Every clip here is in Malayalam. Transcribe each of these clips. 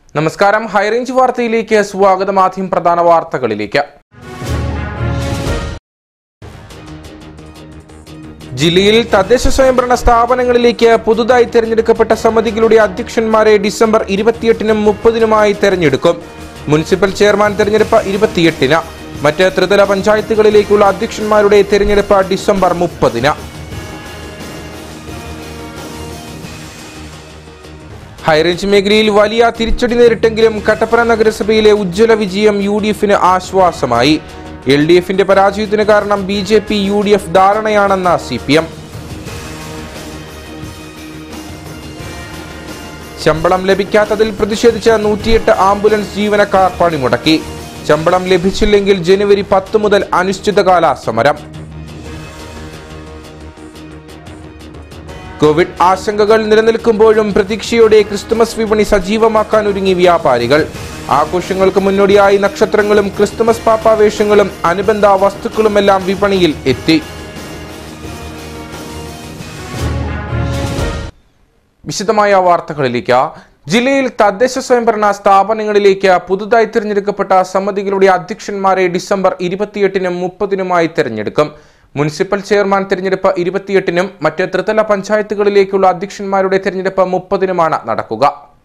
നമസ്കാരം ഹൈറേഞ്ച് വാർത്തയിലേക്ക് സ്വാഗതം ആദ്യം പ്രധാന വാർത്തകളിലേക്ക് ജില്ലയിൽ തദ്ദേശ സ്വയംഭരണ സ്ഥാപനങ്ങളിലേക്ക് പുതുതായി തെരഞ്ഞെടുക്കപ്പെട്ട സമിതികളുടെ അധ്യക്ഷന്മാരെ ഡിസംബർ ഇരുപത്തിയെട്ടിനും മുപ്പതിനുമായി തെരഞ്ഞെടുക്കും മുനിസിപ്പൽ ചെയർമാൻ തെരഞ്ഞെടുപ്പ് ഇരുപത്തിയെട്ടിന് മറ്റ് ത്രിതല പഞ്ചായത്തുകളിലേക്കുള്ള അധ്യക്ഷന്മാരുടെ തെരഞ്ഞെടുപ്പ് ഡിസംബർ മുപ്പതിന് ഹൈറേഞ്ച് മേഖലയിൽ വലിയ തിരിച്ചടി നേരിട്ടെങ്കിലും കട്ടപ്പന നഗരസഭയിലെ ഉജ്ജ്വല വിജയം യു ഡി എഫിന് ആശ്വാസമായി എൽ ഡി എഫിന്റെ പരാജയത്തിന് കാരണം B J P U D F ധാരണയാണെന്ന സി പി എം ശമ്പളം ലഭിക്കാത്തതിൽ പ്രതിഷേധിച്ച് നൂറ്റിയെട്ട് ആംബുലൻസ് ജീവനക്കാർ പണിമുടക്കി ശമ്പളം ലഭിച്ചില്ലെങ്കിൽ ജനുവരി പത്ത് മുതൽ അനിശ്ചിതകാല സമരം കോവിഡ് ആശങ്കകൾ നിലനിൽക്കുമ്പോഴും പ്രതീക്ഷയോടെ ക്രിസ്തുമസ് വിപണി സജീവമാക്കാൻ ഒരുങ്ങി വ്യാപാരികൾ ആഘോഷങ്ങൾക്ക് മുന്നോടിയായി നക്ഷത്രങ്ങളും ക്രിസ്തുമസ് പാപ്പാവേഷങ്ങളും അനുബന്ധ വസ്തുക്കളുമെല്ലാം വിപണിയിൽ എത്തി വിശദമായ വാർത്തകളിലേക്ക് ജില്ലയിൽ തദ്ദേശ സ്വയംഭരണ സ്ഥാപനങ്ങളിലേക്ക് പുതുതായി തിരഞ്ഞെടുക്കപ്പെട്ട സമിതികളുടെ അധ്യക്ഷന്മാരെ ഡിസംബർ ഇരുപത്തിയെട്ടിനും മുപ്പതിനുമായി തിരഞ്ഞെടുക്കും മുനിസിപ്പൽ ചെയർമാൻ തിരഞ്ഞെടുപ്പ് ഇരുപത്തിയെട്ടിനും മറ്റ് ത്രിതല പഞ്ചായത്തുകളിലേക്കുള്ള അധ്യക്ഷന്മാരുടെ തിരഞ്ഞെടുപ്പ് മുപ്പതിനുമാണ് നടക്കുക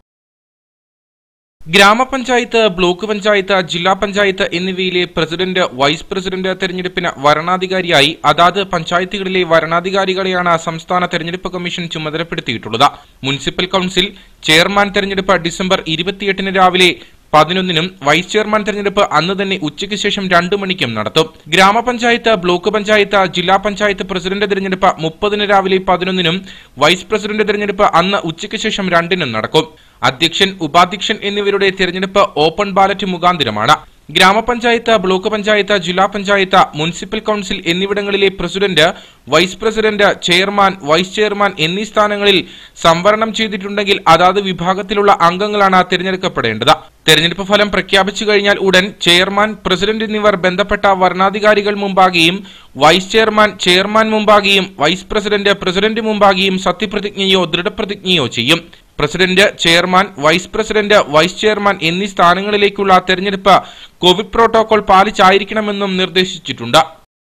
ഗ്രാമപഞ്ചായത്ത് ബ്ലോക്ക് പഞ്ചായത്ത് ജില്ലാ പഞ്ചായത്ത് എന്നിവയിലെ പ്രസിഡന്റ് വൈസ് പ്രസിഡന്റ് തെരഞ്ഞെടുപ്പിന് വരണാധികാരിയായി അതാത് പഞ്ചായത്തുകളിലെ വരണാധികാരികളെയാണ് സംസ്ഥാന തെരഞ്ഞെടുപ്പ് കമ്മീഷൻ ചുമതലപ്പെടുത്തിയിട്ടുള്ളത് മുനിസിപ്പൽ കൌൺസിൽ ചെയർമാൻ തെരഞ്ഞെടുപ്പ് ഡിസംബർ ഇരുപത്തിയെട്ടിന് രാവിലെ പതിനൊന്നിനും വൈസ് ചെയർമാൻ തെരഞ്ഞെടുപ്പ് അന്ന് തന്നെ ഉച്ചയ്ക്ക് ശേഷം രണ്ടു മണിക്കും നടത്തും ഗ്രാമപഞ്ചായത്ത് ബ്ലോക്ക് പഞ്ചായത്ത് ജില്ലാ പഞ്ചായത്ത് പ്രസിഡന്റ് തെരഞ്ഞെടുപ്പ് മുപ്പതിന് രാവിലെ പതിനൊന്നിനും വൈസ് പ്രസിഡന്റ് തെരഞ്ഞെടുപ്പ് അന്ന് ഉച്ചയ്ക്ക് ശേഷം രണ്ടിനും നടക്കും അധ്യക്ഷൻ ഉപാധ്യക്ഷൻ എന്നിവരുടെ തെരഞ്ഞെടുപ്പ് ഓപ്പൺ ബാലറ്റ് മുഖാന്തിരമാണ് ഗ്രാമപഞ്ചായത്ത് ബ്ലോക്ക് പഞ്ചായത്ത് ജില്ലാ പഞ്ചായത്ത് മുനിസിപ്പൽ കൌൺസിൽ എന്നിവിടങ്ങളിലെ president vice president chairman vice chairman എന്നീ സ്ഥാനങ്ങളിൽ സംവരണം ചെയ്തിട്ടുണ്ടെങ്കിൽ അതാത് വിഭാഗത്തിലുള്ള അംഗങ്ങളാണ് തിരഞ്ഞെടുക്കപ്പെടേണ്ടത് തെരഞ്ഞെടുപ്പ് ഫലം പ്രഖ്യാപിച്ചു കഴിഞ്ഞാൽ ഉടൻ ചെയർമാൻ പ്രസിഡന്റ് എന്നിവർ ബന്ധപ്പെട്ട വരണാധികാരികൾ മുമ്പാകെയും വൈസ് ചെയർമാൻ ചെയർമാൻ മുമ്പാകെയും വൈസ് പ്രസിഡന്റ് പ്രസിഡന്റ് മുമ്പാകെയും സത്യപ്രതിജ്ഞയോ ദൃഢപ്രതിജ്ഞയോ ചെയ്യും president chairman vice president vice chairman എന്നീ സ്ഥാനങ്ങളിലേക്കുള്ള തെരഞ്ഞെടുപ്പ് കോവിഡ് പ്രോട്ടോകോൾ പാലിച്ചായിരിക്കണമെന്നും നിർദ്ദേശിച്ചിട്ടുണ്ട്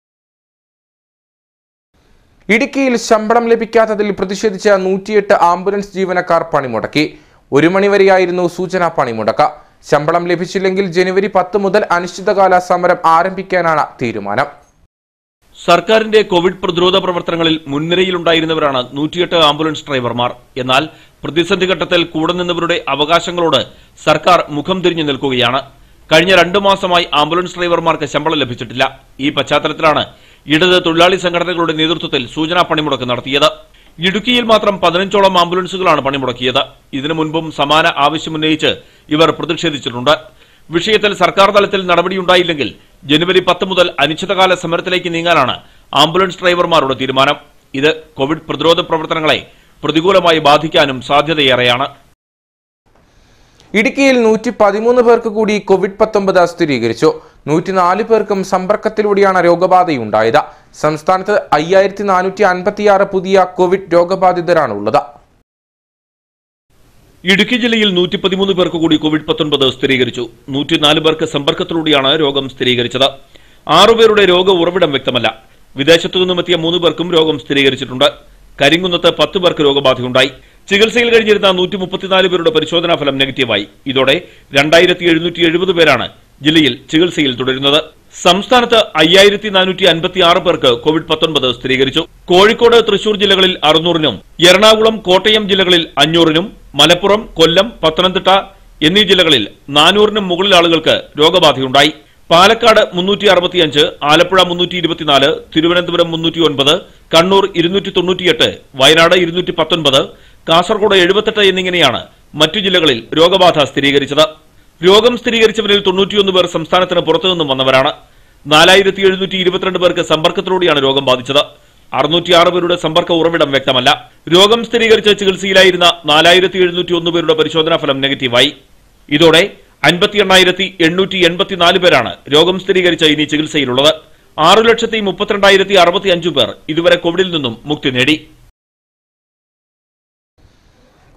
ഇടുക്കിയിൽ ശമ്പളം ലഭിക്കാത്തതിൽ പ്രതിഷേധിച്ച നൂറ്റിയെട്ട് ആംബുലൻസ് ജീവനക്കാർ പണിമുടക്കി ഒരു മണിവരെയായിരുന്നു സൂചനാ പണിമുടക്ക് ശമ്പളം ലഭിച്ചില്ലെങ്കിൽ ജനുവരി പത്ത് മുതൽ അനിശ്ചിതകാല സമരം ആരംഭിക്കാനാണ് തീരുമാനം സർക്കാരിന്റെ കോവിഡ് പ്രതിരോധ പ്രവർത്തനങ്ങളിൽ മുൻനിരയിലുണ്ടായിരുന്നവരാണ് നൂറ്റിയെട്ട് ആംബുലൻസ് ഡ്രൈവർമാർ എന്നാൽ പ്രതിസന്ധി ഘട്ടത്തിൽ കൂടെ നിന്നവരുടെ അവകാശങ്ങളോട് സർക്കാർ മുഖം തിരിഞ്ഞു നിൽക്കുകയാണ് കഴിഞ്ഞ രണ്ടു മാസമായി ആംബുലൻസ് ഡ്രൈവർമാർക്ക് ശമ്പളം ലഭിച്ചിട്ടില്ല ഈ പശ്ചാത്തലത്തിലാണ് ഇടത് തൊഴിലാളി സംഘടനകളുടെ നേതൃത്വത്തിൽ സൂചനാ പണിമുടക്ക് നടത്തിയത് ഇടുക്കിയിൽ മാത്രം പതിനഞ്ചോളം ആംബുലൻസുകളാണ് പണിമുടക്കിയത് ഇതിനു മുൻപും സമാന ആവശ്യമുന്നയിച്ച് ഇവർ പ്രതിഷേധിച്ചിട്ടുണ്ട് വിഷയത്തിൽ സർക്കാർ തലത്തിൽ നടപടിയുണ്ടായില്ലെങ്കിൽ ജനുവരി പത്ത് മുതൽ അനിശ്ചിതകാല സമരത്തിലേക്ക് നീങ്ങാനാണ് ആംബുലൻസ് ഡ്രൈവർമാരുടെ തീരുമാനം ഇത് കോവിഡ് പ്രതിരോധ പ്രവർത്തനങ്ങളെ പ്രതികൂലമായി ബാധിക്കാനും സാധ്യതയേറെയാണ് ഇടുക്കിയിൽ നൂറ്റി പതിമൂന്ന് പേർക്ക് കൂടി കോവിഡ് പത്തൊമ്പത് സ്ഥിരീകരിച്ചു നൂറ്റിനാല് പേർക്കും സമ്പർക്കത്തിലൂടെയാണ് രോഗബാധയുണ്ടായത് സംസ്ഥാനത്ത് അയ്യായിരത്തി നാനൂറ്റി അൻപത്തിയാറ് പുതിയ കോവിഡ് രോഗബാധിതരാണുള്ളത് ഇടുക്കി ജില്ലയിൽ നൂറ്റി പതിമൂന്ന് പേർക്ക് കൂടി കോവിഡ് പത്തൊൻപത് സ്ഥിരീകരിച്ചു നൂറ്റിനാല് പേർക്ക് സമ്പർക്കത്തിലൂടെയാണ് രോഗം സ്ഥിരീകരിച്ചത് ആറുപേരുടെ രോഗ ഉറവിടം വ്യക്തമല്ല വിദേശത്തു നിന്നുമെത്തിയ മൂന്ന് പേർക്കും രോഗം സ്ഥിരീകരിച്ചിട്ടുണ്ട് കരിങ്കുന്നത്ത് പത്ത് പേർക്ക് രോഗബാധയുണ്ടായി ചികിത്സയിൽ കഴിഞ്ഞിരുന്ന നൂറ്റി മുപ്പത്തിനാല് പേരുടെ പരിശോധനാ ഫലം നെഗറ്റീവായി ഇതോടെ രണ്ടായിരത്തി എഴുന്നൂറ്റി എഴുപത് പേരാണ് ജില്ലയിൽ ചികിത്സയിൽ തുടരുന്നത് സംസ്ഥാനത്ത് അയ്യായിരത്തി നാനൂറ്റി അൻപത്തി ആറ് പേർക്ക് കോവിഡ് പത്തൊൻപത് സ്ഥിരീകരിച്ചു കോഴിക്കോട് തൃശൂർ ജില്ലകളിൽ അറുന്നൂറിനും എറണാകുളം കോട്ടയം ജില്ലകളിൽ അഞ്ഞൂറിനും മലപ്പുറം കൊല്ലം പത്തനംതിട്ട എന്നീ ജില്ലകളിൽ നാനൂറിനും മുകളിൽ ആളുകൾക്ക് രോഗബാധയുണ്ടായി പാലക്കാട് മുന്നൂറ്റി അറുപത്തിയഞ്ച് ആലപ്പുഴ മുന്നൂറ്റി ഇരുപത്തിനാല് തിരുവനന്തപുരം മുന്നൂറ്റി ഒൻപത് കണ്ണൂർ ഇരുന്നൂറ്റി തൊണ്ണൂറ്റിയെട്ട് വയനാട് ഇരുന്നൂറ്റി പത്തൊൻപത് കാസർഗോഡ് എഴുപത്തെട്ട് എന്നിങ്ങനെയാണ് മറ്റു ജില്ലകളിൽ രോഗബാധ സ്ഥിരീകരിച്ചത് രോഗം സ്ഥിരീകരിച്ചവരിൽ തൊണ്ണൂറ്റിയൊന്ന് പേർ സംസ്ഥാനത്തിന് പുറത്തുനിന്നും വന്നവരാണ് നാലായിരത്തി എഴുന്നൂറ്റി ഇരുപത്തിരണ്ട് പേർക്ക് സമ്പർക്കത്തിലൂടെയാണ് രോഗം ബാധിച്ചത് അറുന്നൂറ്റിയാറ് പേരുടെ സമ്പർക്ക ഉറവിടം വ്യക്തമല്ല രോഗം സ്ഥിരീകരിച്ച് ചികിത്സയിലായിരുന്ന നാലായിരത്തി എഴുന്നൂറ്റി ഒന്ന് പേരുടെ പരിശോധനാ ഫലം നെഗറ്റീവായി ഇതോടെ അൻപത്തി എണ്ണായിരത്തി എണ്ണൂറ്റി എൺപത്തിനാല് പേരാണ് രോഗം സ്ഥിരീകരിച്ച ഇനി ചികിത്സയിലുള്ളത് ആറ് ലക്ഷത്തി മുപ്പത്തിരണ്ടായിരത്തി അറുപത്തി അഞ്ചു പേർ ഇതുവരെ കോവിഡിൽ നിന്നും മുക്തി നേടി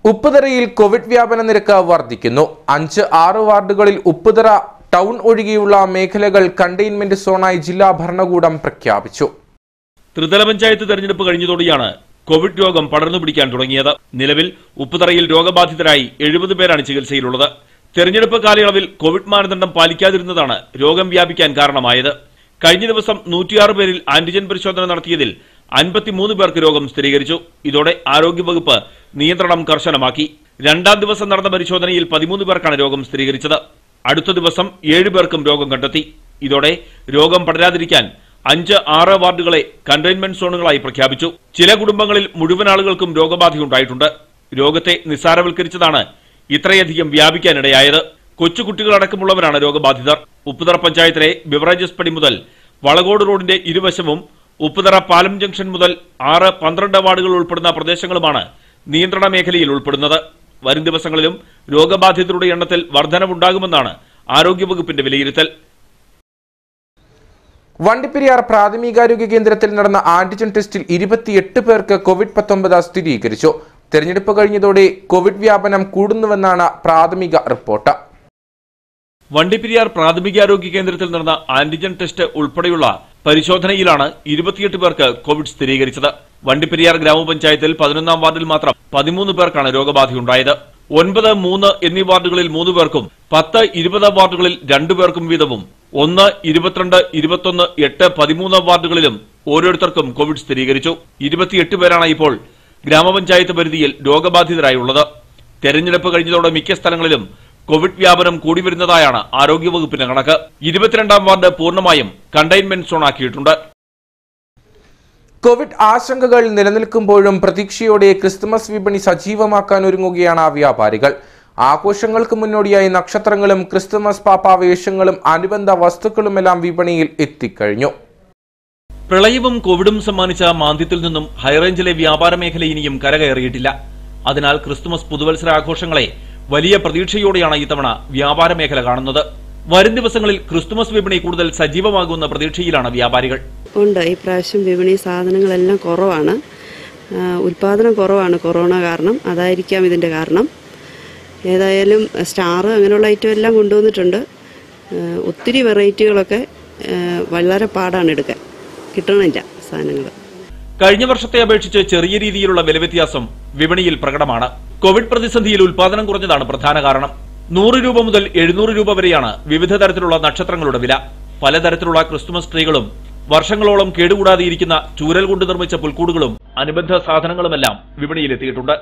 ഉപ്പുതറയിൽ കോവിഡ് വ്യാപന നിരക്ക് വർദ്ധിക്കുന്നു അഞ്ച് ആറ് വാർഡുകളിൽ ഉപ്പുതറ ടൗൺ ഒഴികെയുള്ള മേഖലകൾ കണ്ടെയ്ൻമെന്റ് സോണായി ജില്ലാ ഭരണകൂടം പ്രഖ്യാപിച്ചു ത്രിതല പഞ്ചായത്ത് തെരഞ്ഞെടുപ്പ് കഴിഞ്ഞതോടെയാണ് കോവിഡ് രോഗം പടർന്നു പിടിക്കാൻ തുടങ്ങിയത് നിലവിൽ ഉപ്പുതറയിൽ രോഗബാധിതരായി എഴുപത് പേരാണ് ചികിത്സയിലുള്ളത് തെരഞ്ഞെടുപ്പ് കാലയളവിൽ കോവിഡ് മാനദണ്ഡം പാലിക്കാതിരുന്നതാണ് രോഗം വ്യാപിക്കാൻ കാരണമായത് കഴിഞ്ഞ ദിവസം നൂറ്റിയാറ് പേരിൽ ആന്റിജൻ പരിശോധന നടത്തിയതിൽ അൻപത്തിമൂന്ന് പേർക്ക് രോഗം സ്ഥിരീകരിച്ചു ഇതോടെ ആരോഗ്യവകുപ്പ് നിയന്ത്രണം കർശനമാക്കി രണ്ടാം ദിവസം നടന്ന പരിശോധനയിൽ പതിമൂന്ന് പേർക്കാണ് രോഗം സ്ഥിരീകരിച്ചത് അടുത്ത ദിവസം ഏഴ് പേർക്കും രോഗം കണ്ടെത്തി ഇതോടെ രോഗം പടരാതിരിക്കാൻ അഞ്ച് ആറ് വാർഡുകളെ കണ്ടെയ്ൻമെന്റ് സോണുകളായി പ്രഖ്യാപിച്ചു ചില കുടുംബങ്ങളിൽ മുഴുവൻ ആളുകൾക്കും രോഗബാധയുണ്ടായിട്ടുണ്ട് രോഗത്തെ നിസ്സാരവൽക്കരിച്ചതാണ് ഇത്രയധികം വ്യാപിക്കാനിടയായത് കൊച്ചുകുട്ടികളടക്കമുള്ളവരാണ് രോഗബാധിതർ ഉപ്പുതറ പഞ്ചായത്തിലെ ബിവറേജസ് പടി മുതൽ വളകോട് റോഡിന്റെ ഇരുവശവും ഉപ്പുതറ പാലം ജംഗ്ഷൻ മുതൽ ആറ് പന്ത്രണ്ട് വാർഡുകൾ ഉൾപ്പെടുന്ന പ്രദേശങ്ങളുമാണ് നിയന്ത്രണ മേഖലയിൽ ഉൾപ്പെടുന്നത് വരും ദിവസങ്ങളിലും രോഗബാധിതരുടെ എണ്ണത്തിൽ വർധനവുണ്ടാകുമെന്നാണ് ആരോഗ്യവകുപ്പിന്റെ വിലയിരുത്തൽ വണ്ടിപ്പെരിയാർ പ്രാഥമികാരോഗ്യ കേന്ദ്രത്തിൽ നടന്ന ആന്റിജൻ ടെസ്റ്റിൽ ഇരുപത്തിയെട്ട് പേർക്ക് കോവിഡ് പത്തൊമ്പത് സ്ഥിരീകരിച്ചു തെരഞ്ഞെടുപ്പ് കഴിഞ്ഞതോടെ കോവിഡ് വ്യാപനം കൂടുന്നുവെന്നാണ് പ്രാഥമിക റിപ്പോർട്ട് വണ്ടിപ്പെരിയാർ പ്രാഥമികാരോഗ്യ കേന്ദ്രത്തിൽ നടന്ന ആന്റിജൻ ടെസ്റ്റ് ഉൾപ്പെടെയുള്ള പരിശോധനയിലാണ് ഇരുപത്തിയെട്ട് പേർക്ക് കോവിഡ് സ്ഥിരീകരിച്ചത് വണ്ടിപ്പെരിയാർ ഗ്രാമപഞ്ചായത്തിൽ പതിനൊന്നാം വാർഡിൽ മാത്രം പതിമൂന്ന് പേർക്കാണ് രോഗബാധയുണ്ടായത് ഒൻപത് മൂന്ന് എന്നീ വാർഡുകളിൽ മൂന്ന് പേർക്കും പത്ത് ഇരുപത് വാർഡുകളിൽ രണ്ടു പേർക്കും വീതവും ഒന്ന് ഇരുപത്തിരണ്ട് ഇരുപത്തൊന്ന് എട്ട് പതിമൂന്ന് വാർഡുകളിലും ഓരോരുത്തർക്കും കോവിഡ് സ്ഥിരീകരിച്ചു ഇരുപത്തിയെട്ട് പേരാണ് ഇപ്പോൾ ഗ്രാമപഞ്ചായത്ത് പരിധിയിൽ രോഗബാധിതരായുള്ളത് തെരഞ്ഞെടുപ്പ് കഴിഞ്ഞതോടെ മിക്ക സ്ഥലങ്ങളിലും കോവിഡ് വ്യാപനം കൂടി വരുന്നതായാണ് ആരോഗ്യവകുപ്പിന്റെ കണക്ക് ഇരുപത്തിരണ്ടാം വാർഡ് പൂർണ്ണമായും കണ്ടെയ്ൻമെന്റ് സോണാക്കിയിട്ടുണ്ട് കോവിഡ് ആശങ്കകൾ നിലനിൽക്കുമ്പോഴും പ്രതീക്ഷയോടെ ക്രിസ്തുമസ് വിപണി സജീവമാക്കാൻ ഒരുങ്ങുകയാണ് വ്യാപാരികൾ ആഘോഷങ്ങൾക്ക് മുന്നോടിയായി നക്ഷത്രങ്ങളും ക്രിസ്തുമസ് പാപ്പ വേഷങ്ങളും അനുബന്ധ വസ്തുക്കളുമെല്ലാം വിപണിയിൽ എത്തിക്കഴിഞ്ഞു പ്രളയവും കോവിഡും സമ്മാനിച്ച മാന്ദ്യത്തിൽ നിന്നും ഹൈറേഞ്ചിലെ വ്യാപാര മേഖല ഇനിയും കരകയറിയിട്ടില്ല അതിനാൽ ക്രിസ്തുമസ് പുതുവത്സര ആഘോഷങ്ങളെ വലിയ പ്രതീക്ഷയോടെയാണ് ഇത്തവണ വ്യാപാര മേഖല കാണുന്നത് വരും ദിവസങ്ങളിൽ ക്രിസ്തുമസ് വിപണി കൂടുതൽ സജീവമാകുന്ന പ്രതീക്ഷയിലാണ് വ്യാപാരികൾ ഉണ്ട് ഈ പ്രാവശ്യം വിപണി സാധനങ്ങളെല്ലാം കുറവാണ് ആ, ഉൽപാദനം കുറവാണ് കൊറോണ കാരണം അതായിരിക്കാം ഇതിൻ്റെ കാരണം ഏതായാലും സ്റ്റാർ അങ്ങനെയുള്ള ഐറ്റം എല്ലാം കൊണ്ടുവന്നിട്ടുണ്ട് ആ, ഒത്തിരി വെറൈറ്റികളൊക്കെ ആ, വളരെ പാടാണ് എടുക്കാൻ കിട്ടണില്ല സാധനങ്ങൾ കഴിഞ്ഞ വർഷത്തെ അപേക്ഷിച്ച് ചെറിയ രീതിയിലുള്ള വിലവ്യത്യാസം വിപണിയിൽ പ്രകടമാണ് കോവിഡ് പ്രതിസന്ധിയിൽ ഉൽപാദനം കുറഞ്ഞതാണ് പ്രധാന കാരണം നൂറ് രൂപ മുതൽ എഴുന്നൂറ് രൂപ വരെയാണ് വിവിധ തരത്തിലുള്ള നക്ഷത്രങ്ങളുടെ വില പലതരത്തിലുള്ള ക്രിസ്തുമസ് ട്രീകളും വർഷങ്ങളോളം കേടുകൂടാതെ ഇരിക്കുന്ന ചൂരൽ കൊണ്ട് നിർമ്മിച്ച പുൽക്കൂടുകളും അനുബന്ധ സാധനങ്ങളുമെല്ലാം വിപണിയിലെത്തിയിട്ടുണ്ട്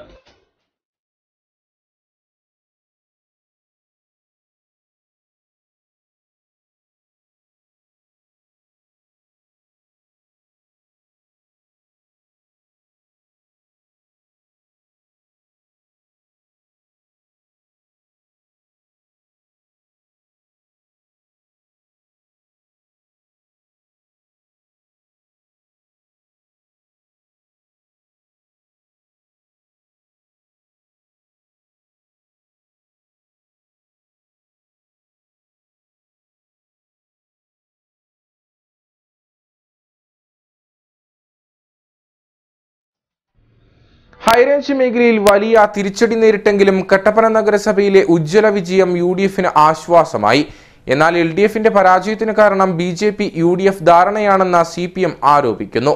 ഹൈറേഞ്ച് മേഖലയിൽ വലിയ തിരിച്ചടി നേരിട്ടെങ്കിലും കട്ടപ്പന നഗരസഭയിലെ ഉജ്ജ്വല വിജയം യു ഡി എഫിന് ആശ്വാസമായി എന്നാൽ എൽ ഡി എഫിന്റെ പരാജയത്തിന് കാരണം B J P U D F ധാരണയാണെന്ന് സി പി എം ആരോപിക്കുന്നു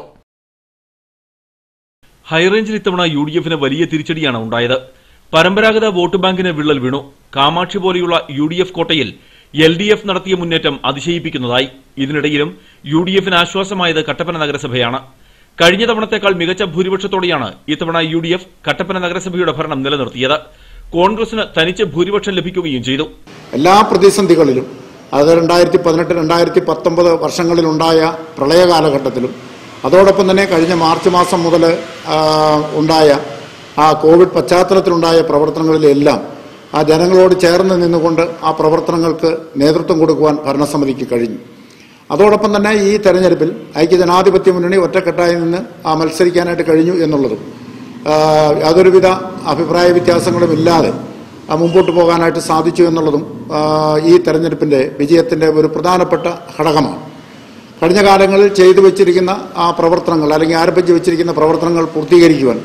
ഹൈറേഞ്ചിൽ ഇത്തവണ യു ഡി എഫിന് വലിയ തിരിച്ചടിയാണ് ഉണ്ടായത് പരമ്പരാഗത വോട്ട് ബാങ്കിന് വിള്ളൽ വീണു കാമാക്ഷി പോലെയുള്ള യു ഡി എഫ് കോട്ടയിൽ എൽ ഡി എഫ് നടത്തിയ മുന്നേറ്റം അതിശയിപ്പിക്കുന്നതായി ഇതിനിടയിലും യു ഡി എഫിന് ആശ്വാസമായത് കട്ടപ്പന നഗരസഭയാണ് കഴിഞ്ഞ തവണത്തേക്കാൾ മികച്ച ഭൂരിപക്ഷത്തോടെയാണ് ഇത്തവണ യു ഡി എഫ് കട്ടപ്പന നഗരസഭയുടെ ഭരണം നിലനിർത്തിയത് കോൺഗ്രസിന് തനിച്ച് ഭൂരിപക്ഷം ലഭിക്കുകയും ചെയ്തു എല്ലാ പ്രതിസന്ധികളിലും അത് രണ്ടായിരത്തി പതിനെട്ട് രണ്ടായിരത്തി പത്തൊമ്പത് വർഷങ്ങളിലുണ്ടായ പ്രളയ കാലഘട്ടത്തിലും അതോടൊപ്പം തന്നെ കഴിഞ്ഞ മാർച്ച് മാസം മുതൽ ആ, ഉണ്ടായ ആ കോവിഡ് പശ്ചാത്തലത്തിലുണ്ടായ പ്രവർത്തനങ്ങളിലെല്ലാം ആ ജനങ്ങളോട് ചേർന്ന് നിന്നുകൊണ്ട് ആ പ്രവർത്തനങ്ങൾക്ക് നേതൃത്വം കൊടുക്കുവാൻ ഭരണസമിതിക്ക് കഴിഞ്ഞു അതോടൊപ്പം തന്നെ ഈ തെരഞ്ഞെടുപ്പിൽ ഐക്യജനാധിപത്യ മുന്നണി ഒറ്റക്കെട്ടായി നിന്ന് ആ മത്സരിക്കാനായിട്ട് കഴിഞ്ഞു എന്നുള്ളതും ആ, യാതൊരുവിധ അഭിപ്രായ വ്യത്യാസങ്ങളും ഇല്ലാതെ ആ, മുമ്പോട്ട് പോകാനായിട്ട് സാധിച്ചു എന്നുള്ളതും ആ, ഈ തെരഞ്ഞെടുപ്പിന്റെ വിജയത്തിന്റെ ഒരു പ്രധാനപ്പെട്ട ഘടകമാണ് കഴിഞ്ഞ കാലങ്ങളിൽ ചെയ്തു വെച്ചിരിക്കുന്ന ആ പ്രവർത്തനങ്ങൾ അല്ലെങ്കിൽ ആരംഭിച്ചു വെച്ചിരിക്കുന്ന പ്രവർത്തനങ്ങൾ പൂർത്തീകരിക്കുവാൻ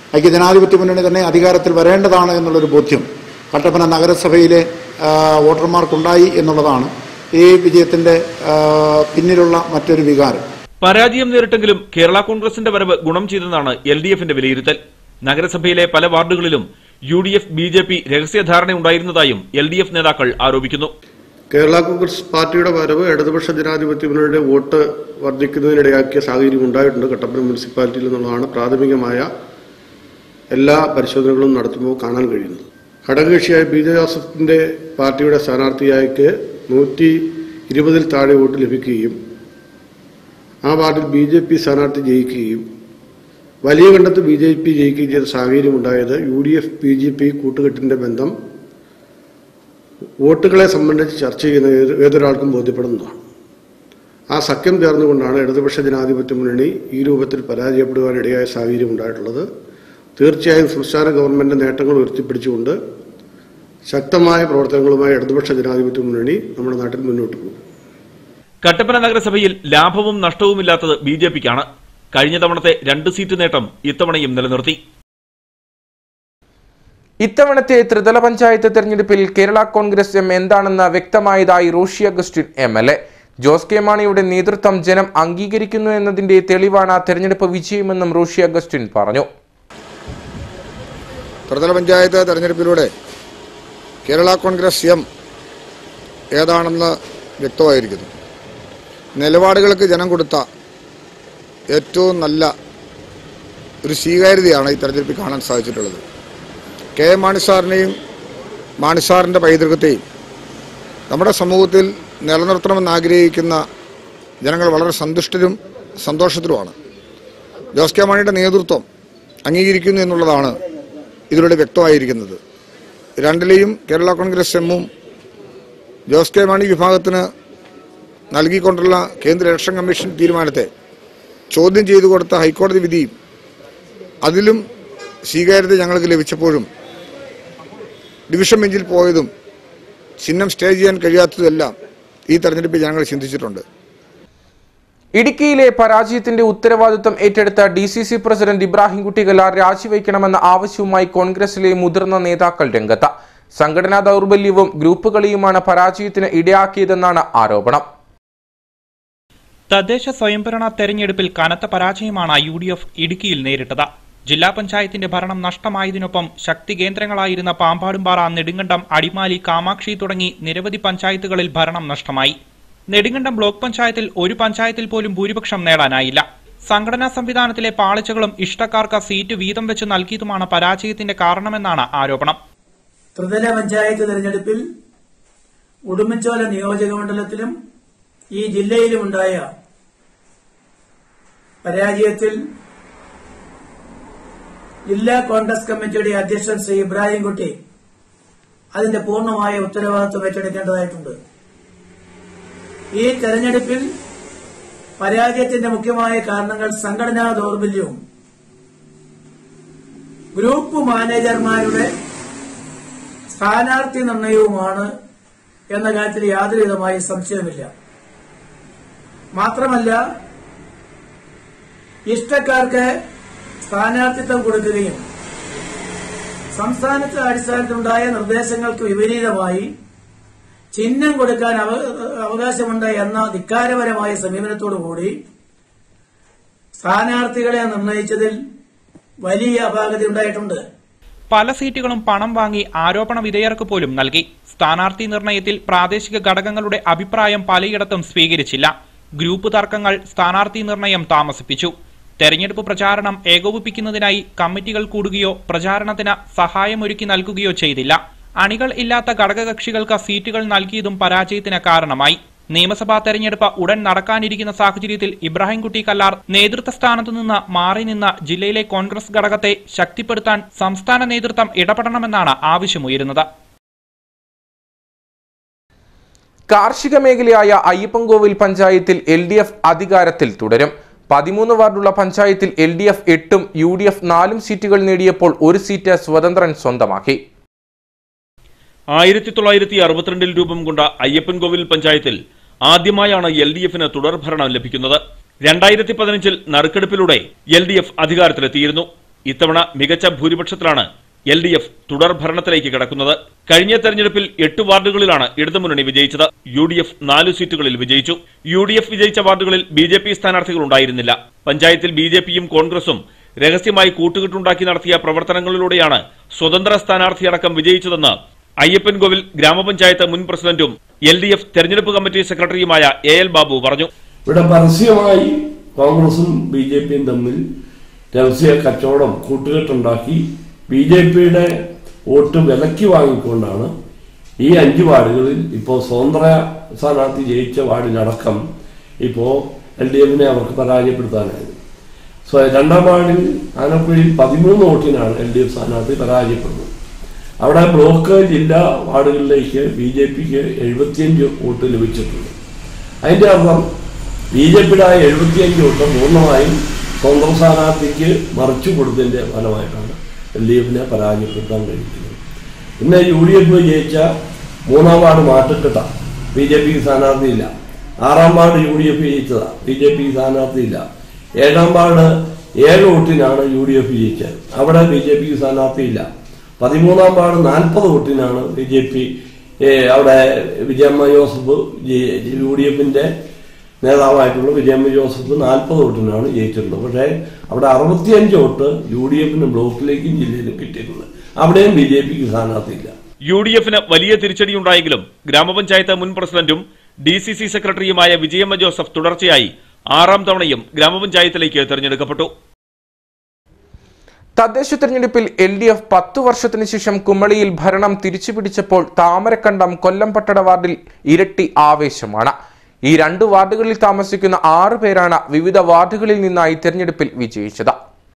ഐക്യജനാധിപത്യ മുന്നണി തന്നെ അധികാരത്തിൽ വരേണ്ടതാണ് എന്നുള്ളൊരു ബോധ്യം കട്ടപ്പന നഗരസഭയിലെ ആ, വോട്ടർമാർക്കുണ്ടായി എന്നുള്ളതാണ് ഈ വിജയത്തിന്റെ ആ, പിന്നിലുള്ള മറ്റൊരു വികാരം പരാജയം നേരിട്ടെങ്കിലും കേരള കോൺഗ്രസിന്റെ വരവ് ഗുണം ചെയ്തെന്നാണ് എൽ ഡി എഫിന്റെ വിലയിരുത്തൽ നഗരസഭയിലെ പല വാർഡുകളിലും U D F B J P രഹസ്യധാരണയുണ്ടായിരുന്നതായും എൽ ഡി എഫ് നേതാക്കൾ ആരോപിക്കുന്നു കേരള കോൺഗ്രസ് പാർട്ടിയുടെ വരവ് ഇടതുപക്ഷ ജനാധിപത്യ മുന്നണിയുടെ വോട്ട് വർദ്ധിക്കുന്നതിനിടയാക്കിയ സാഹചര്യം ഉണ്ടായിട്ടുണ്ട് കട്ടപ്പന മുനിസിപ്പാലിറ്റിയിൽ എന്നുള്ളതാണ് പ്രാഥമികമായ എല്ലാ പരിശോധനകളും നടത്തുമ്പോൾ കാണാൻ കഴിയുന്നത് ഘടകകക്ഷിയായ ബി ജെ ജോസഫിന്റെ പാർട്ടിയുടെ സ്ഥാനാർത്ഥിയായിക്ക് നൂറ്റി ഇരുപതിൽ താഴെ വോട്ട് ലഭിക്കുകയും ആ വാർഡിൽ ബി ജെ പി സ്ഥാനാർത്ഥി ജയിക്കുകയും വലിയ കണ്ടത്ത് ബി ജെ പി ജയിക്കുകയും ചെയ്ത സാഹചര്യം ഉണ്ടായത് U D F B J P കൂട്ടുകെട്ടിന്റെ ബന്ധം വോട്ടുകളെ സംബന്ധിച്ച് ചർച്ച ചെയ്യുന്ന ഏത് ഏതൊരാൾക്കും ബോധ്യപ്പെടുന്നതാണ് ആ സഖ്യം ചേർന്നുകൊണ്ടാണ് ഇടതുപക്ഷ ജനാധിപത്യ മുന്നണി ഈ രൂപത്തിൽ പരാജയപ്പെടുവാനിടയായ സാഹചര്യം ഉണ്ടായിട്ടുള്ളത് തീർച്ചയായും സംസ്ഥാന ഗവൺമെന്റ് നേട്ടങ്ങൾ ഉയർത്തിപ്പിടിച്ചുകൊണ്ട് ശക്തമായ പ്രവർത്തനങ്ങളുമായി ഇടതുപക്ഷ ജനാധിപത്യ മുന്നണി നമ്മുടെ നാട്ടിൽ മുന്നോട്ട് പോകും കട്ടപ്പന നഗരസഭയിൽ ലാഭവും നഷ്ടവുമില്ലാത്തത് ബി ജെ പിക്കാണ് കഴിഞ്ഞ തവണത്തെ രണ്ട് സീറ്റ് നേട്ടം ഇത്തവണയും നിലനിർത്തി ഇത്തവണത്തെ ത്രിതല പഞ്ചായത്ത് തെരഞ്ഞെടുപ്പിൽ കേരള കോൺഗ്രസ് എം എന്താണെന്ന് വ്യക്തമായതായി Roshy Augustine M L A Jose K മാണിയുടെ നേതൃത്വം ജനം അംഗീകരിക്കുന്നു എന്നതിന്റെ തെളിവാണ് തെരഞ്ഞെടുപ്പ് വിജയമെന്നും റോഷി അഗസ്റ്റിൻ പറഞ്ഞു ത്രിതല പഞ്ചായത്ത് തെരഞ്ഞെടുപ്പിലൂടെ കേരള കോൺഗ്രസ് എം ഏതാണെന്ന് വ്യക്തമായിരിക്കുന്നു നിലപാടുകൾക്ക് ജനം കൊടുത്ത ഏറ്റവും നല്ല ഒരു സ്വീകാര്യതയാണ് ഈ തെരഞ്ഞെടുപ്പിൽ കാണാൻ സാധിച്ചിട്ടുള്ളത് കെ എം മാണിസാറിനെയും മാണിസാറിൻ്റെ പൈതൃകത്തെയും നമ്മുടെ സമൂഹത്തിൽ നിലനിർത്തണമെന്ന് ആഗ്രഹിക്കുന്ന ജനങ്ങൾ വളരെ സന്തുഷ്ടരും സന്തോഷത്തിലുമാണ് ജോസ് കെ മാണിയുടെ നേതൃത്വം അംഗീകരിക്കുന്നു എന്നുള്ളതാണ് ഇതിലൂടെ വ്യക്തമായിരിക്കുന്നത് രണ്ടിലെയും കേരള കോൺഗ്രസ് എമ്മും ജോസ് കെ മാണി വിഭാഗത്തിന് നൽകിക്കൊണ്ടുള്ള കേന്ദ്ര ഇലക്ഷൻ കമ്മീഷൻ തീരുമാനത്തെ ചോദ്യം ചെയ്തു കൊടുത്ത ഹൈക്കോടതി വിധിയും അതിലും സ്വീകാര്യത ഞങ്ങൾക്ക് ലഭിച്ചപ്പോഴും ഡിവിഷൻ ബെഞ്ചിൽ പോയതും ചിഹ്നം സ്റ്റേ ചെയ്യാൻ കഴിയാത്തതെല്ലാം ഈ തെരഞ്ഞെടുപ്പിൽ ഞങ്ങൾ ചിന്തിച്ചിട്ടുണ്ട് ഇടുക്കിയിലെ പരാജയത്തിന്റെ ഉത്തരവാദിത്വം ഏറ്റെടുത്ത D C C president Ibrahimkutty Kalar രാജിവെക്കണമെന്ന ആവശ്യവുമായി കോൺഗ്രസിലെ മുതിർന്ന നേതാക്കൾ രംഗത്ത് സംഘടനാ ദൗർബല്യവും ഗ്രൂപ്പ് കളിയുമാണ് പരാജയത്തിന് ഇടയാക്കിയതെന്നാണ് ആരോപണം തദ്ദേശ സ്വയംഭരണ തെരഞ്ഞെടുപ്പിൽ കനത്ത പരാജയമാണ് യു ഡി എഫ് ഇടുക്കിയിൽ നേരിട്ടത് ജില്ലാ പഞ്ചായത്തിന്റെ ഭരണം നഷ്ടമായതിനൊപ്പം ശക്തി കേന്ദ്രങ്ങളായിരുന്ന പാമ്പാടുംപാറ നെടുങ്കണ്ടം അടിമാലി കാമാക്ഷി തുടങ്ങി നിരവധി പഞ്ചായത്തുകളിൽ ഭരണം നഷ്ടമായി നെടുങ്കണ്ടം ബ്ലോക്ക് പഞ്ചായത്തിൽ ഒരു പഞ്ചായത്തിൽ പോലും ഭൂരിപക്ഷം നേടാനായില്ല സംഘടനാ സംവിധാനത്തിലെ പാളിച്ചകളും ഇഷ്ടക്കാർക്ക് സീറ്റ് വീതം വെച്ച് നൽകിയതുമാണ് പരാജയത്തിന്റെ കാരണമെന്നാണ് ആരോപണം ത്രിതല പഞ്ചായത്ത് തെരഞ്ഞെടുപ്പിൽ ഉടുമ്പൻചോല നിയോജക മണ്ഡലത്തിലും ഈ ജില്ലയിലുമുണ്ടായ പരാജയത്തിൽ ജില്ലാ കോൺഗ്രസ് കമ്മിറ്റിയുടെ അധ്യക്ഷൻ ശ്രീ ഇബ്രാഹിംകുട്ടി അതിന്റെ പൂർണ്ണമായ ഉത്തരവാദിത്വം ഏറ്റെടുക്കേണ്ടതായിട്ടുണ്ട് ഈ തെരഞ്ഞെടുപ്പിൽ പരാജയത്തിന്റെ മുഖ്യമായ കാരണങ്ങൾ സംഘടനാ ദൗർബല്യവും ഗ്രൂപ്പ് മാനേജർമാരുടെ സ്ഥാനാർത്ഥി നിർണയവുമാണ് എന്ന കാര്യത്തിൽ യാതൊരു വിധമായ സംശയമില്ല മാത്രമല്ല ഇഷ്ടക്കാർക്ക് സ്ഥാനാർത്ഥിത്വം കൊടുക്കുകയും സംസ്ഥാനത്തെ അടിസ്ഥാനത്തിലുണ്ടായ നിർദ്ദേശങ്ങൾക്ക് വിപരീതമായി ചിഹ്നം കൊടുക്കാൻ അവ- അവകാശമുണ്ട് എന്ന ധിക്കാരപരമായ സമീപനത്തോടുകൂടി സ്ഥാനാർത്ഥികളെ നിർണയിച്ചതിൽ വലിയ അപാകത ഉണ്ടായിട്ടുണ്ട് പല സീറ്റുകളും പണം വാങ്ങി ആരോപണ വിധേയർക്ക് പോലും നൽകി സ്ഥാനാർത്ഥി നിർണയത്തിൽ പ്രാദേശിക ഘടകങ്ങളുടെ അഭിപ്രായം പലയിടത്തും സ്വീകരിച്ചില്ല ഗ്രൂപ്പ് തർക്കങ്ങൾ സ്ഥാനാർത്ഥി നിർണയം താമസിപ്പിച്ചു തെരഞ്ഞെടുപ്പ് പ്രചാരണം ഏകോപിപ്പിക്കുന്നതിനായി കമ്മിറ്റികൾ കൂടുകയോ പ്രചാരണത്തിന് സഹായമൊരുക്കി നൽകുകയോ ചെയ്തില്ല അണികൾ ഇല്ലാത്ത ഘടകകക്ഷികൾക്ക് സീറ്റുകൾ നൽകിയതും പരാജയത്തിന് കാരണമായി നിയമസഭാ തെരഞ്ഞെടുപ്പ് ഉടൻ നടക്കാനിരിക്കുന്ന സാഹചര്യത്തിൽ ഇബ്രാഹിംകുട്ടി കല്ലാർ നേതൃത്വ സ്ഥാനത്തു നിന്ന് മാറി നിന്ന ജില്ലയിലെ കോൺഗ്രസ് ഘടകത്തെ ശക്തിപ്പെടുത്താൻ സംസ്ഥാന നേതൃത്വം ഇടപെടണമെന്നാണ് ആവശ്യമുയരുന്നത് കാർഷിക മേഖലയായ അയ്യപ്പൻകോവിൽ പഞ്ചായത്തിൽ എൽ ഡി എഫ് അധികാരത്തിൽ തുടരും പതിമൂന്ന് വാർഡുള്ള പഞ്ചായത്തിൽ എൽ ഡി എഫ് എട്ടും യു ഡി എഫ് നാലും സീറ്റുകൾ നേടിയപ്പോൾ ഒരു സീറ്റ് സ്വതന്ത്രൻ സ്വന്തമാക്കി ആയിരത്തി തൊള്ളായിരത്തി അറുപത്തിരണ്ടിൽ രൂപം കൊണ്ട അയ്യപ്പൻകോവിൽ പഞ്ചായത്തിൽ ആദ്യമായാണ് എൽ ഡി എഫിന് തുടർഭരണം ലഭിക്കുന്നത് രണ്ടായിരത്തി പതിനഞ്ചിൽ നറുക്കെടുപ്പിലൂടെ എൽ ഡി എഫ് അധികാരത്തിലെത്തിയിരുന്നു ഇത്തവണ മികച്ച ഭൂരിപക്ഷത്തിലാണ് എൽ ഡി എഫ് തുടർ ഭരണത്തിലേക്ക് കടക്കുന്നത് കഴിഞ്ഞ തെരഞ്ഞെടുപ്പിൽ എട്ട് വാർഡുകളിലാണ് ഇടതുമുന്നണി വിജയിച്ചത് യു ഡി എഫ് നാല് സീറ്റുകളിൽ വിജയിച്ചു യു ഡി എഫ് വിജയിച്ച വാർഡുകളിൽ ബി ജെ പി സ്ഥാനാർത്ഥികൾ ഉണ്ടായിരുന്നില്ല പഞ്ചായത്തിൽ ബി ജെ പിയും കോൺഗ്രസും രഹസ്യമായി കൂട്ടുകെട്ടുണ്ടാക്കി നടത്തിയ പ്രവർത്തനങ്ങളിലൂടെയാണ് സ്വതന്ത്ര സ്ഥാനാർത്ഥിയടക്കം വിജയിച്ചതെന്ന് അയ്യപ്പൻകോവിൽ ഗ്രാമപഞ്ചായത്ത് മുൻ പ്രസിഡന്റും എൽ ഡി എഫ് തെരഞ്ഞെടുപ്പ് കമ്മിറ്റി സെക്രട്ടറിയുമായ എ എൽ ബാബു പറഞ്ഞു ഇവിടെ പരസ്യമായി കോൺഗ്രസും ബി ജെ പിയും തമ്മിൽ രഹസ്യ കച്ചവടം കൂട്ടുകെട്ടുണ്ടാക്കി ബി ജെ പിയുടെ വോട്ട് വിലക്കി വാങ്ങിക്കൊണ്ടാണ് ഈ അഞ്ച് വാർഡുകളിൽ ഇപ്പോൾ സ്വതന്ത്ര സ്ഥാനാർത്ഥി ജയിച്ച വാർഡിലടക്കം ഇപ്പോൾ എൽ ഡി എഫിനെ അവർക്ക് പരാജയപ്പെടുത്താനായത് സോ രണ്ടാം വാർഡിൽ ആലപ്പുഴയിൽ പതിമൂന്ന് വോട്ടിനാണ് എൽ ഡി എഫ് സ്ഥാനാർത്ഥി പരാജയപ്പെടുന്നത് അവിടെ ബ്ലോക്ക് ജില്ലാ വാർഡുകളിലേക്ക് ബി ജെ പിക്ക് എഴുപത്തിയഞ്ച് വോട്ട് ലഭിച്ചിട്ടുണ്ട് അതിന്റെ അർത്ഥം ബി ജെ പിയുടെ എഴുപത്തിയഞ്ച് വോട്ട് പൂർണ്ണമായും സ്വന്തം സ്ഥാനാർത്ഥിക്ക് മറിച്ചു കൊടുത്തതിന്റെ ഫലമായിട്ടാണ് എൽ ഡി എഫിനെ പരാജയപ്പെടുത്താൻ കഴിയുന്നത് പിന്നെ യു ഡി എഫ് ജയിച്ച മൂന്നാം വാർഡ് മാറ്റക്കെട്ട ബി ജെ പിക്ക് സ്ഥാനാർത്ഥിയില്ല ആറാം വാർഡ് യു ഡി എഫ് ജയിച്ചതാ ബി ജെ പിക്ക് സ്ഥാനാർത്ഥിയില്ല ഏഴാം വാർഡ് ഏഴ് വോട്ടിനാണ് യു ഡി എഫ് ജയിച്ചത് അവിടെ ബി ജെ പിക്ക് സ്ഥാനാർത്ഥിയില്ല പതിമൂന്നാം വാർഡ് നാൽപ്പത് വോട്ടിനാണ് ബി ജെ പി അവിടെ വിജയമ്മ ജോസഫ് യു ഡി എഫിന്റെ നേതാവായിട്ടുള്ള വിജയമ്മ ജോസഫ് നാൽപ്പത് വോട്ടിനാണ് ജയിച്ചിട്ടുള്ളത് പക്ഷേ അവിടെ അറുപത്തിയഞ്ച് വോട്ട് യു ഡി എഫിന് ബ്ലോക്കിലേക്കും ജില്ലയിലും കിട്ടിയിട്ടുണ്ട് അവിടെയും ബി ജെ പിക്ക് സ്ഥാനാർത്ഥിയില്ല യു ഡി എഫിന് വലിയ തിരിച്ചടിയുണ്ടായെങ്കിലും ഗ്രാമപഞ്ചായത്ത് മുൻ പ്രസിഡന്റും ഡി സി സി സെക്രട്ടറിയുമായ വിജയമ്മ ജോസഫ് തുടർച്ചയായി ആറാം തവണയും ഗ്രാമപഞ്ചായത്തിലേക്ക് തെരഞ്ഞെടുക്കപ്പെട്ടു തദ്ദേശ തെരഞ്ഞെടുപ്പിൽ എൽ ഡി എഫ് പത്തു വർഷത്തിന് ശേഷം കുമളിയിൽ ഭരണം തിരിച്ചുപിടിച്ചപ്പോൾ താമരക്കണ്ടം കൊല്ലം പട്ടണ വാർഡിൽ ഇരട്ടി ആവേശമാണ് ഈ രണ്ട് വാർഡുകളിൽ താമസിക്കുന്ന ആറ് പേരാണ് വിവിധ വാർഡുകളിൽ നിന്നായി തെരഞ്ഞെടുപ്പിൽ വിജയിച്ചത്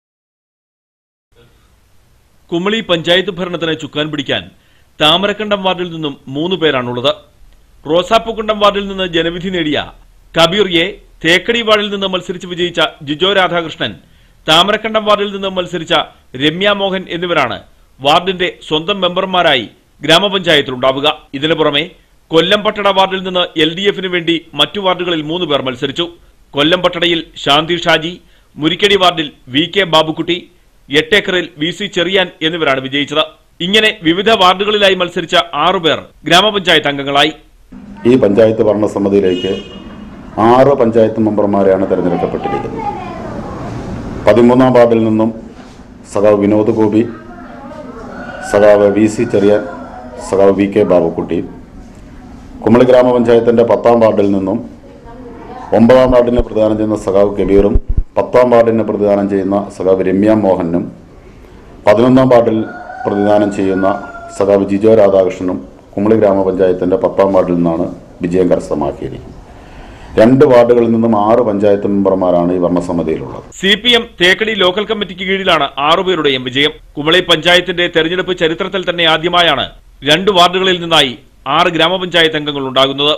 കുമളി പഞ്ചായത്ത് ഭരണത്തിന് ചുക്കാൻ പിടിക്കാൻ താമരക്കണ്ടം വാർഡിൽ നിന്നും മൂന്ന് പേരാണുള്ളത് റോസാപ്പുക്കുണ്ടം വാർഡിൽ നിന്ന് ജനവിധി നേടിയ കബീർ എ തേക്കടി വാർഡിൽ നിന്ന് മത്സരിച്ച് വിജയിച്ച ജിജോ രാധാകൃഷ്ണൻ താമരക്കണ്ടം വാർഡിൽ നിന്ന് മത്സരിച്ച രമ്യ മോഹൻ എന്നിവരാണ് വാർഡിന്റെ സ്വന്തം മെമ്പർമാരായി ഗ്രാമപഞ്ചായത്തിലുണ്ടാവുക ഇതിനു പുറമെ കൊല്ലം പട്ടണ വാർഡിൽ നിന്ന് എൽ ഡി എഫിന് വേണ്ടി മറ്റു വാർഡുകളിൽ മൂന്ന് പേർ മത്സരിച്ചു കൊല്ലം പട്ടണയിൽ ശാന്തി ഷാജി മുരിക്കടി വാർഡിൽ വി കെ ബാബുക്കുട്ടി എട്ടേക്കറിൽ വി സി ചെറിയാൻ എന്നിവരാണ് വിജയിച്ചത് ഇങ്ങനെ വിവിധ വാർഡുകളിലായി മത്സരിച്ച ആറുപേർ ഗ്രാമപഞ്ചായത്ത് അംഗങ്ങളായി ഈ പഞ്ചായത്ത് ഭരണസമിതിയിലേക്ക് ആറ് പഞ്ചായത്ത് മെമ്പർമാരെയാണ് തിരഞ്ഞെടുക്കപ്പെട്ടിരിക്കുന്നത് പതിമൂന്നാം വാർഡിൽ നിന്നും സഖാവ് വിനോദ് ഗോപി സഖാവ് വി സി ചെറിയാൻ സഖാവ് വി കെ ബാബുക്കുട്ടി കുമളി ഗ്രാമപഞ്ചായത്തിൻ്റെ പത്താം വാർഡിൽ നിന്നും ഒമ്പതാം വാർഡിനെ പ്രതിദാനം ചെയ്യുന്ന സഖാവ് കബീറും പത്താം വാർഡിനെ പ്രതിദാനം ചെയ്യുന്ന സഖാവ് രമ്യ മോഹനും പതിനൊന്നാം വാർഡിൽ പ്രതിദാനം ചെയ്യുന്ന സഖാവ് ജിജോ രാധാകൃഷ്ണനും കുമളി ഗ്രാമപഞ്ചായത്തിൻ്റെ പത്താം വാർഡിൽ നിന്നാണ് വിജയം കരസ്ഥമാക്കിയിരിക്കുന്നത് രണ്ട് വാർഡുകളിൽ നിന്നും ആറ് പഞ്ചായത്ത് മെമ്പർമാരാണ് ഈ ഭരണസമിതിയിലുള്ളത് C P M Thekkady local കമ്മിറ്റിക്ക് കീഴിലാണ് ആറുപേരുടെയും വിജയം കുമളി പഞ്ചായത്തിന്റെ തെരഞ്ഞെടുപ്പ് ചരിത്രത്തിൽ തന്നെ ആദ്യമായാണ് രണ്ട് വാർഡുകളിൽ നിന്നായി ആറ് ഗ്രാമപഞ്ചായത്ത് അംഗങ്ങൾ ഉണ്ടാകുന്നത്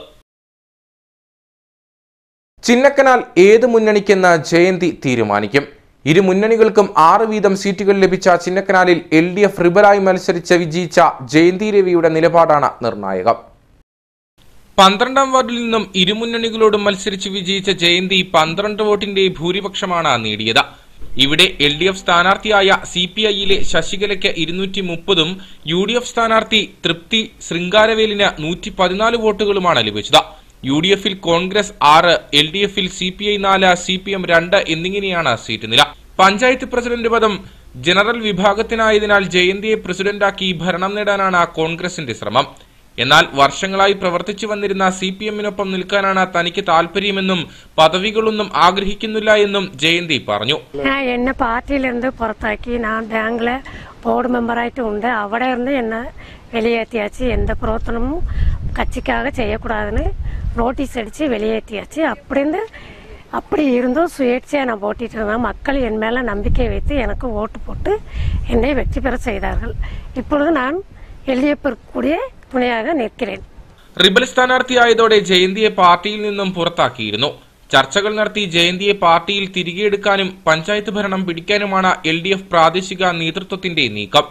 ചിന്നക്കനാൽ ഏത് മുന്നണിക്കെന്ന് ജയന്തി തീരുമാനിക്കും ഇരു മുന്നണികൾക്കും ആറ് വീതം സീറ്റുകൾ ലഭിച്ച ചിന്നക്കനാലിൽ എൽ ഡി എഫ് റിബലായി മത്സരിച്ച് വിജയിച്ച ജയന്തി രവിയുടെ നിലപാടാണ് നിർണായകം പന്ത്രണ്ടാം വാർഡിൽ നിന്നും ഇരുമുന്നണികളോടും മത്സരിച്ച് വിജയിച്ച ജയന്തി പന്ത്രണ്ട് വോട്ടിന്റെ ഭൂരിപക്ഷമാണ് നേടിയത് ഇവിടെ എൽ ഡി എഫ് സ്ഥാനാർത്ഥിയായ സി പി ഐയിലെ ശശികലയ്ക്ക് ഇരുന്നൂറ്റി മുപ്പതും യു ഡി എഫ് സ്ഥാനാർത്ഥി തൃപ്തി ശൃംഗാരവേലിന് നൂറ്റി പതിനാല് വോട്ടുകളുമാണ് ലഭിച്ചത് യു ഡി എഫിൽ കോൺഗ്രസ് ആറ് എൽ ഡി എഫിൽ സി പി ഐ നാല് സി പി എം രണ്ട് എന്നിങ്ങനെയാണ് സീറ്റ് നില പഞ്ചായത്ത് പ്രസിഡന്റ് പദം ജനറൽ വിഭാഗത്തിനായതിനാൽ ജയന്തിയെ പ്രസിഡന്റാക്കി ഭരണം നേടാനാണ് കോൺഗ്രസിന്റെ ശ്രമം എന്നാൽ വർഷങ്ങളായി പ്രവർത്തിച്ചു വന്നിരുന്ന സി പി എമ്മിനൊപ്പം നിൽക്കാനാണ് തനിക്ക് താല്പര്യമെന്നും പദവികളൊന്നും ആഗ്രഹിക്കുന്നില്ല എന്നും ജയന്തി പറഞ്ഞു ഞാൻ എന്നെ പാർട്ടിയിലിருந்து പുറത്താക്കി ഞാൻ ബാങ്കിലെ ബോർഡ് மெம்பராயிட்டு உண்டு അവിടെ இருந்து என்னை வெளியேற்றியாச்சு எந்த பிரவர்த்தனமும் கட்சிக்காக செய்யக்கூடாதுன்னு நோட்டீஸ் அடித்து வெளியேற்றியாச்சு அப்படின்னு அப்படி இருந்தும் சுயேட்சையாக நான் போட்டிட்டு இருந்தேன் மக்கள் என் மேலே நம்பிக்கை வைத்து எனக்கு ஓட்டு போட்டு என்னை வெற்றி பெற செய்தார்கள் இப்பொழுது நான் எல்டிஎஃபிற்குரிய துணையாக நிற்கிறேன் റിബൽ സ്ഥാനാർത്ഥിയായതോടെ ജയന്തിയെ പാർട്ടിയിൽ നിന്നും പുറത്താക്കിയിരുന്നു ചർച്ചകൾ നടത്തി ജയന്തിയെ പാർട്ടിയിൽ തിരികെ എടുക്കാനും പഞ്ചായത്ത് ഭരണം പിടിക്കാനുമാണ് എൽ ഡി എഫ് പ്രാദേശിക നേതൃത്വത്തിന്റെ നീക്കം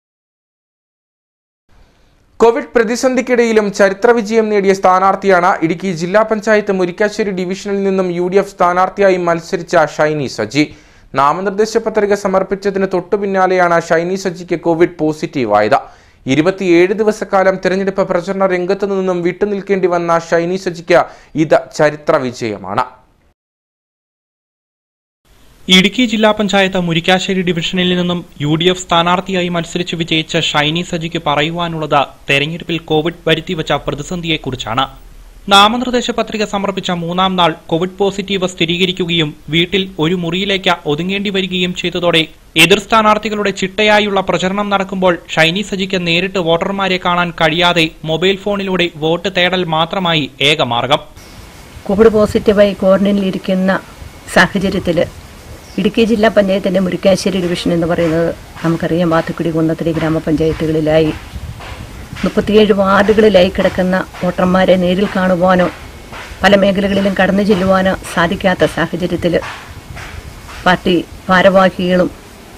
കോവിഡ് പ്രതിസന്ധിക്കിടയിലും ചരിത്ര വിജയം നേടിയ സ്ഥാനാർത്ഥിയാണ് ഇടുക്കി ജില്ലാ പഞ്ചായത്ത് മുരിക്കാശ്ശേരി ഡിവിഷനിൽ നിന്നും യു ഡി എഫ് സ്ഥാനാർത്ഥിയായി മത്സരിച്ച ഷൈനി സജി നാമനിർദ്ദേശ പത്രിക സമർപ്പിച്ചതിന് തൊട്ടു പിന്നാലെയാണ് ഷൈനി സജിക്ക് കോവിഡ് പോസിറ്റീവായത് ഇരുപത്തിയേഴ് ദിവസക്കാലം തിരഞ്ഞെടുപ്പ് പ്രചരണ രംഗത്തു നിന്നും വിട്ടുനിൽക്കേണ്ടി വന്ന ഷൈനി സജിക്ക് ഇത് ചരിത്ര വിജയമാണ് ഇടുക്കി ജില്ലാ പഞ്ചായത്ത് മുരിക്കാശ്ശേരി ഡിവിഷനിൽ നിന്നും യു ഡി എഫ് സ്ഥാനാർത്ഥിയായി മത്സരിച്ച് വിജയിച്ച ഷൈനി സജിക്ക് പറയുവാനുള്ളത് തെരഞ്ഞെടുപ്പിൽ കോവിഡ് വരുത്തിവച്ച പ്രതിസന്ധിയെക്കുറിച്ചാണ് നാമനിർദ്ദേശ പത്രിക സമർപ്പിച്ച മൂന്നാം നാൾ കോവിഡ് പോസിറ്റീവ് സ്ഥിരീകരിക്കുകയും വീട്ടിൽ ഒരു മുറിയിലേക്ക് ഒതുങ്ങേണ്ടി വരികയും ചെയ്തതോടെ എതിർ സ്ഥാനാർത്ഥികളുടെ ചിട്ടയായുള്ള പ്രചരണം നടക്കുമ്പോൾ ഷൈനി സജിക്ക് നേരിട്ട് വോട്ടർമാരെ കാണാൻ കഴിയാതെ മൊബൈൽ ഫോണിലൂടെ വോട്ട് തേടൽ മാത്രമായി ഏകമാർഗം കോവിഡ് പോസിറ്റീവായി ക്വാറന്റൈനിലിരിക്കുന്ന സാഹചര്യത്തിൽ ഇടുക്കി ജില്ലാ പഞ്ചായത്തിൻ്റെ മുരിക്കാശ്ശേരി ഡിവിഷൻ എന്ന് പറയുന്നത് നമുക്കറിയാം വാത്തുക്കുടി കുന്നത്തിരി ഗ്രാമപഞ്ചായത്തുകളിലായി മുപ്പത്തിയേഴ് വാർഡുകളിലായി കിടക്കുന്ന വോട്ടർമാരെ നേരിൽ കാണുവാനോ പല മേഖലകളിലും കടന്നു ചെല്ലുവാനോ സാധിക്കാത്ത സാഹചര്യത്തിൽ പാർട്ടി ഭാരവാഹികളും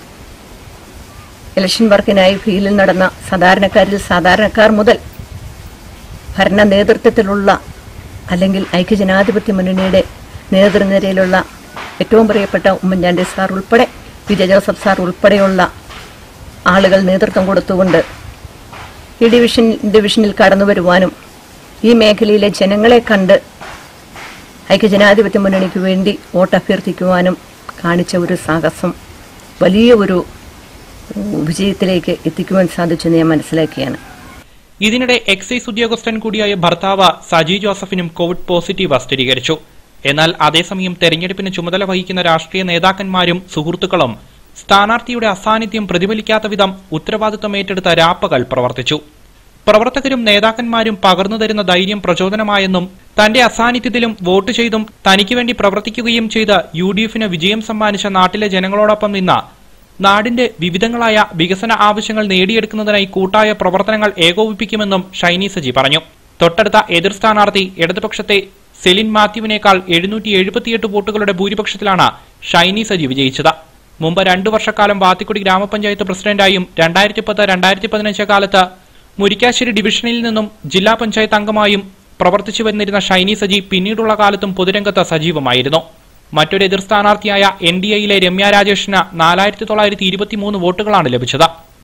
ഇലക്ഷൻ വർക്കിനായി ഫീൽഡിൽ നടന്ന സാധാരണക്കാരിൽ സാധാരണക്കാർ മുതൽ ഭരണ നേതൃത്വത്തിലുള്ള അല്ലെങ്കിൽ ഐക്യജനാധിപത്യ മുന്നണിയുടെ നേതൃനിരയിലുള്ള ഏറ്റവും പ്രിയപ്പെട്ട ഉമ്മൻചാണ്ടി സാർ ഉൾപ്പെടെ വിജയ ജോസഫ് സാർ ഉൾപ്പെടെയുള്ള ആളുകൾ നേതൃത്വം കൊടുത്തുകൊണ്ട് ഈ ഡിവിഷൻ ഡിവിഷനിൽ കടന്നു വരുവാനും ഈ മേഖലയിലെ ജനങ്ങളെ കണ്ട് ഐക്യജനാധിപത്യ മുന്നണിക്ക് വേണ്ടി വോട്ട് അഭ്യർത്ഥിക്കുവാനും കാണിച്ച ഒരു സാഹസം വലിയ ഒരു ഉം, വിജയത്തിലേക്ക് എത്തിക്കുവാൻ സാധിച്ചെന്ന് ഞാൻ മനസ്സിലാക്കിയാണ് ഇതിനിടെ എക്സൈസ് ഉദ്യോഗസ്ഥൻ കൂടിയായ ഭർത്താവ് സജി ജോസഫിനും കോവിഡ് പോസിറ്റീവ് സ്ഥിരീകരിച്ചു എന്നാൽ അതേസമയം തെരഞ്ഞെടുപ്പിന് ചുമതല വഹിക്കുന്ന രാഷ്ട്രീയ നേതാക്കന്മാരും സുഹൃത്തുക്കളും സ്ഥാനാർത്ഥിയുടെ അസാന്നിധ്യം പ്രതിഫലിക്കാത്ത വിധം ഉത്തരവാദിത്തം ഏറ്റെടുത്ത രാപ്പകൽ പ്രവർത്തിച്ചു പ്രവർത്തകരും നേതാക്കന്മാരും പകർന്നു തരുന്ന ധൈര്യം പ്രചോദനമായെന്നും തന്റെ അസാന്നിധ്യത്തിലും വോട്ട് ചെയ്തും തനിക്ക് വേണ്ടി പ്രവർത്തിക്കുകയും ചെയ്ത് യു ഡി എഫിന് വിജയം സമ്മാനിച്ച നാട്ടിലെ ജനങ്ങളോടൊപ്പം നിന്ന നാടിന്റെ വിവിധങ്ങളായ വികസന ആവശ്യങ്ങൾ നേടിയെടുക്കുന്നതിനായി കൂട്ടായ പ്രവർത്തനങ്ങൾ ഏകോപിപ്പിക്കുമെന്നും ഷൈനി സജി പറഞ്ഞു തൊട്ടടുത്ത എതിർ സ്ഥാനാർത്ഥി ഇടതുപക്ഷത്തെ സെലിൻ മാത്യുവിനേക്കാൾ എഴുന്നൂറ്റി എഴുപത്തിയെട്ട് വോട്ടുകളുടെ ഭൂരിപക്ഷത്തിലാണ് ഷൈനി സജി വിജയിച്ചത് മുമ്പ് രണ്ടു വർഷക്കാലം വാത്തിക്കുടി ഗ്രാമപഞ്ചായത്ത് പ്രസിഡന്റായും രണ്ടായിരത്തി പത്ത് രണ്ടായിരത്തി പതിനഞ്ച് കാലത്ത് മുരിക്കാശ്ശേരി ഡിവിഷനിൽ നിന്നും ജില്ലാ പഞ്ചായത്ത് അംഗമായും പ്രവർത്തിച്ചു വന്നിരുന്ന ഷൈനി സജി പിന്നീടുള്ള കാലത്തും പൊതുരംഗത്ത് സജീവമായിരുന്നു മറ്റൊരു എതിർ സ്ഥാനാർത്ഥിയായ എൻ ഡി എയിലെ രമ്യ രാജേഷിന് നാലായിരത്തി തൊള്ളായിരത്തി ഇരുപത്തിമൂന്ന് വോട്ടുകളാണ് ലഭിച്ചത്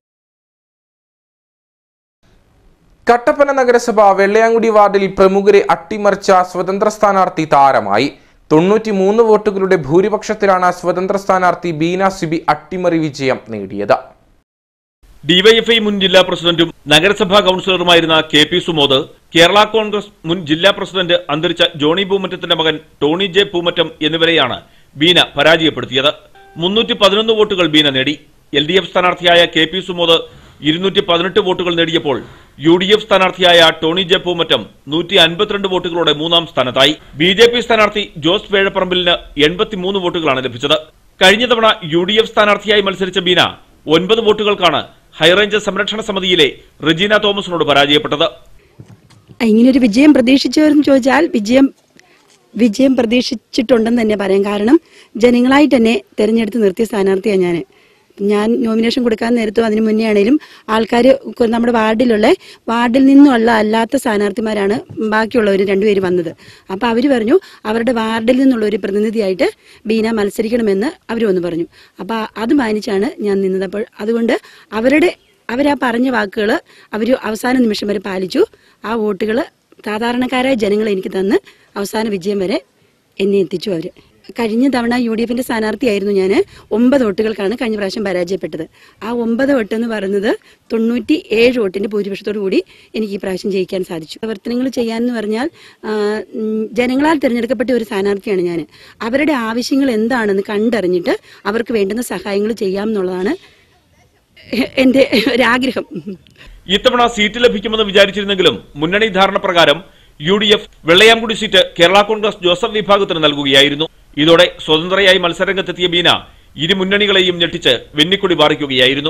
കട്ടപ്പന നഗരസഭ വെള്ളയാങ്കുടി വാർഡിൽ പ്രമുഖരെ അട്ടിമറിച്ച സ്വതന്ത്ര സ്ഥാനാർത്ഥി താരമായി തൊണ്ണൂറ്റി മൂന്ന് വോട്ടുകളുടെ ഭൂരിപക്ഷത്തിലാണ് സ്വതന്ത്ര സ്ഥാനാർത്ഥി ബീന സിബി അട്ടിമറി വിജയം നേടിയത് ഡിവൈഎഫ്ഐ മുൻ ജില്ലാ പ്രസിഡന്റും നഗരസഭാ കൌൺസിലറുമായിരുന്ന കെ പി സുമോദ് കേരള കോൺഗ്രസ് മുൻ ജില്ലാ പ്രസിഡന്റ് അന്തരിച്ച ജോണി പൂമറ്റത്തിന്റെ മകൻ ടോണി ജെ പൂമറ്റം എന്നിവരെയാണ് ബീന പരാജയപ്പെടുത്തിയത് മുന്നൂറ്റി പതിനൊന്ന് വോട്ടുകൾ ബീന നേടി എൽ ഡി എഫ് സ്ഥാനാർത്ഥിയായ കെ പി സുമോദ് ഇരുന്നൂറ്റി പതിനെട്ട് വോട്ടുകൾ നേടിയപ്പോൾ യു ഡി എഫ് സ്ഥാനാർത്ഥിയായ ടോണി ജെ പൂമറ്റം നൂറ്റി അൻപത്തിരണ്ട് വോട്ടുകളോടെ മൂന്നാം സ്ഥാനത്തായി ബി ജെ പി സ്ഥാനാർത്ഥി ജോസ് വേഴപ്പറമ്പിലിന് എൺപത്തിമൂന്ന് വോട്ടുകളാണ് ലഭിച്ചത് കഴിഞ്ഞ തവണ യു ഡി എഫ് സ്ഥാനാർത്ഥിയായി മത്സരിച്ച ബീന ഒൻപത് വോട്ടുകൾക്കാണ് ഹൈറേഞ്ച് സംരക്ഷണ സമിതിയിലെ റെജീന തോമസിനോട് പരാജയപ്പെട്ടത് ഇങ്ങനൊരു വിജയം പ്രതീക്ഷിച്ചവരെന്ന് ചോദിച്ചാൽ വിജയം വിജയം പ്രതീക്ഷിച്ചിട്ടുണ്ടെന്ന് തന്നെ പറയാം കാരണം ജനങ്ങളായിട്ട് തന്നെ തെരഞ്ഞെടുത്ത് നിർത്തിയ സ്ഥാനാർത്ഥിയാണ് ഞാൻ ഞാൻ നോമിനേഷൻ കൊടുക്കാൻ നേരത്തും അതിന് മുന്നേ ആണെങ്കിലും ആൾക്കാർ നമ്മുടെ വാർഡിലുള്ള വാർഡിൽ നിന്നുള്ള അല്ലാത്ത സ്ഥാനാർത്ഥിമാരാണ് ബാക്കിയുള്ളവർ രണ്ടുപേര് വന്നത് അപ്പോൾ അവർ പറഞ്ഞു അവരുടെ വാർഡിൽ നിന്നുള്ള ഒരു പ്രതിനിധിയായിട്ട് ബീന മത്സരിക്കണമെന്ന് അവർ വന്ന് പറഞ്ഞു അപ്പോൾ അത് മാനിച്ചാണ് ഞാൻ നിന്നത് അപ്പോൾ അതുകൊണ്ട് അവരുടെ അവരാ പറഞ്ഞ വാക്കുകൾ അവർ അവസാന നിമിഷം വരെ പാലിച്ചു ആ വോട്ടുകൾ സാധാരണക്കാരായ ജനങ്ങൾ എനിക്ക് തന്ന് അവസാന വിജയം വരെ എന്നെ എത്തിച്ചു അവർ കഴിഞ്ഞ തവണ യു ഡി എഫിന്റെ സ്ഥാനാർത്ഥിയായിരുന്നു ഞാൻ ഒമ്പത് വോട്ടുകൾക്കാണ് കഴിഞ്ഞ പ്രാവശ്യം പരാജയപ്പെട്ടത് ആ ഒമ്പത് വോട്ട് എന്ന് പറയുന്നത് തൊണ്ണൂറ്റി ഏഴ് വോട്ടിന്റെ ഭൂരിപക്ഷത്തോടു കൂടി എനിക്ക് ഈ പ്രാവശ്യം ജയിക്കാൻ സാധിച്ചു പ്രവർത്തനങ്ങൾ ചെയ്യാന്ന് പറഞ്ഞാൽ ആ, ഉം, ജനങ്ങളാൽ തിരഞ്ഞെടുക്കപ്പെട്ട ഒരു സ്ഥാനാർത്ഥിയാണ് ഞാൻ അവരുടെ ആവശ്യങ്ങൾ എന്താണെന്ന് കണ്ടറിഞ്ഞിട്ട് അവർക്ക് വേണ്ടുന്ന സഹായങ്ങൾ ചെയ്യാം എന്നുള്ളതാണ് എൻ്റെ ഒരാഗ്രഹം ഇത്തവണ സീറ്റ് ലഭിക്കുമെന്ന് വിചാരിച്ചിരുന്നെങ്കിലും മുന്നണി ധാരണ പ്രകാരം U D F Vellayamkudy seat Kerala Congress Joseph വിഭാഗത്തിന് നൽകുകയായിരുന്നു ഇതോടെ സ്വതന്ത്രയായി മത്സരരംഗത്തെത്തിയ ബീന ഇരു മുന്നണികളെയും ഞെട്ടിച്ച് വെന്നിക്കൊടി പാറിക്കുകയായിരുന്നു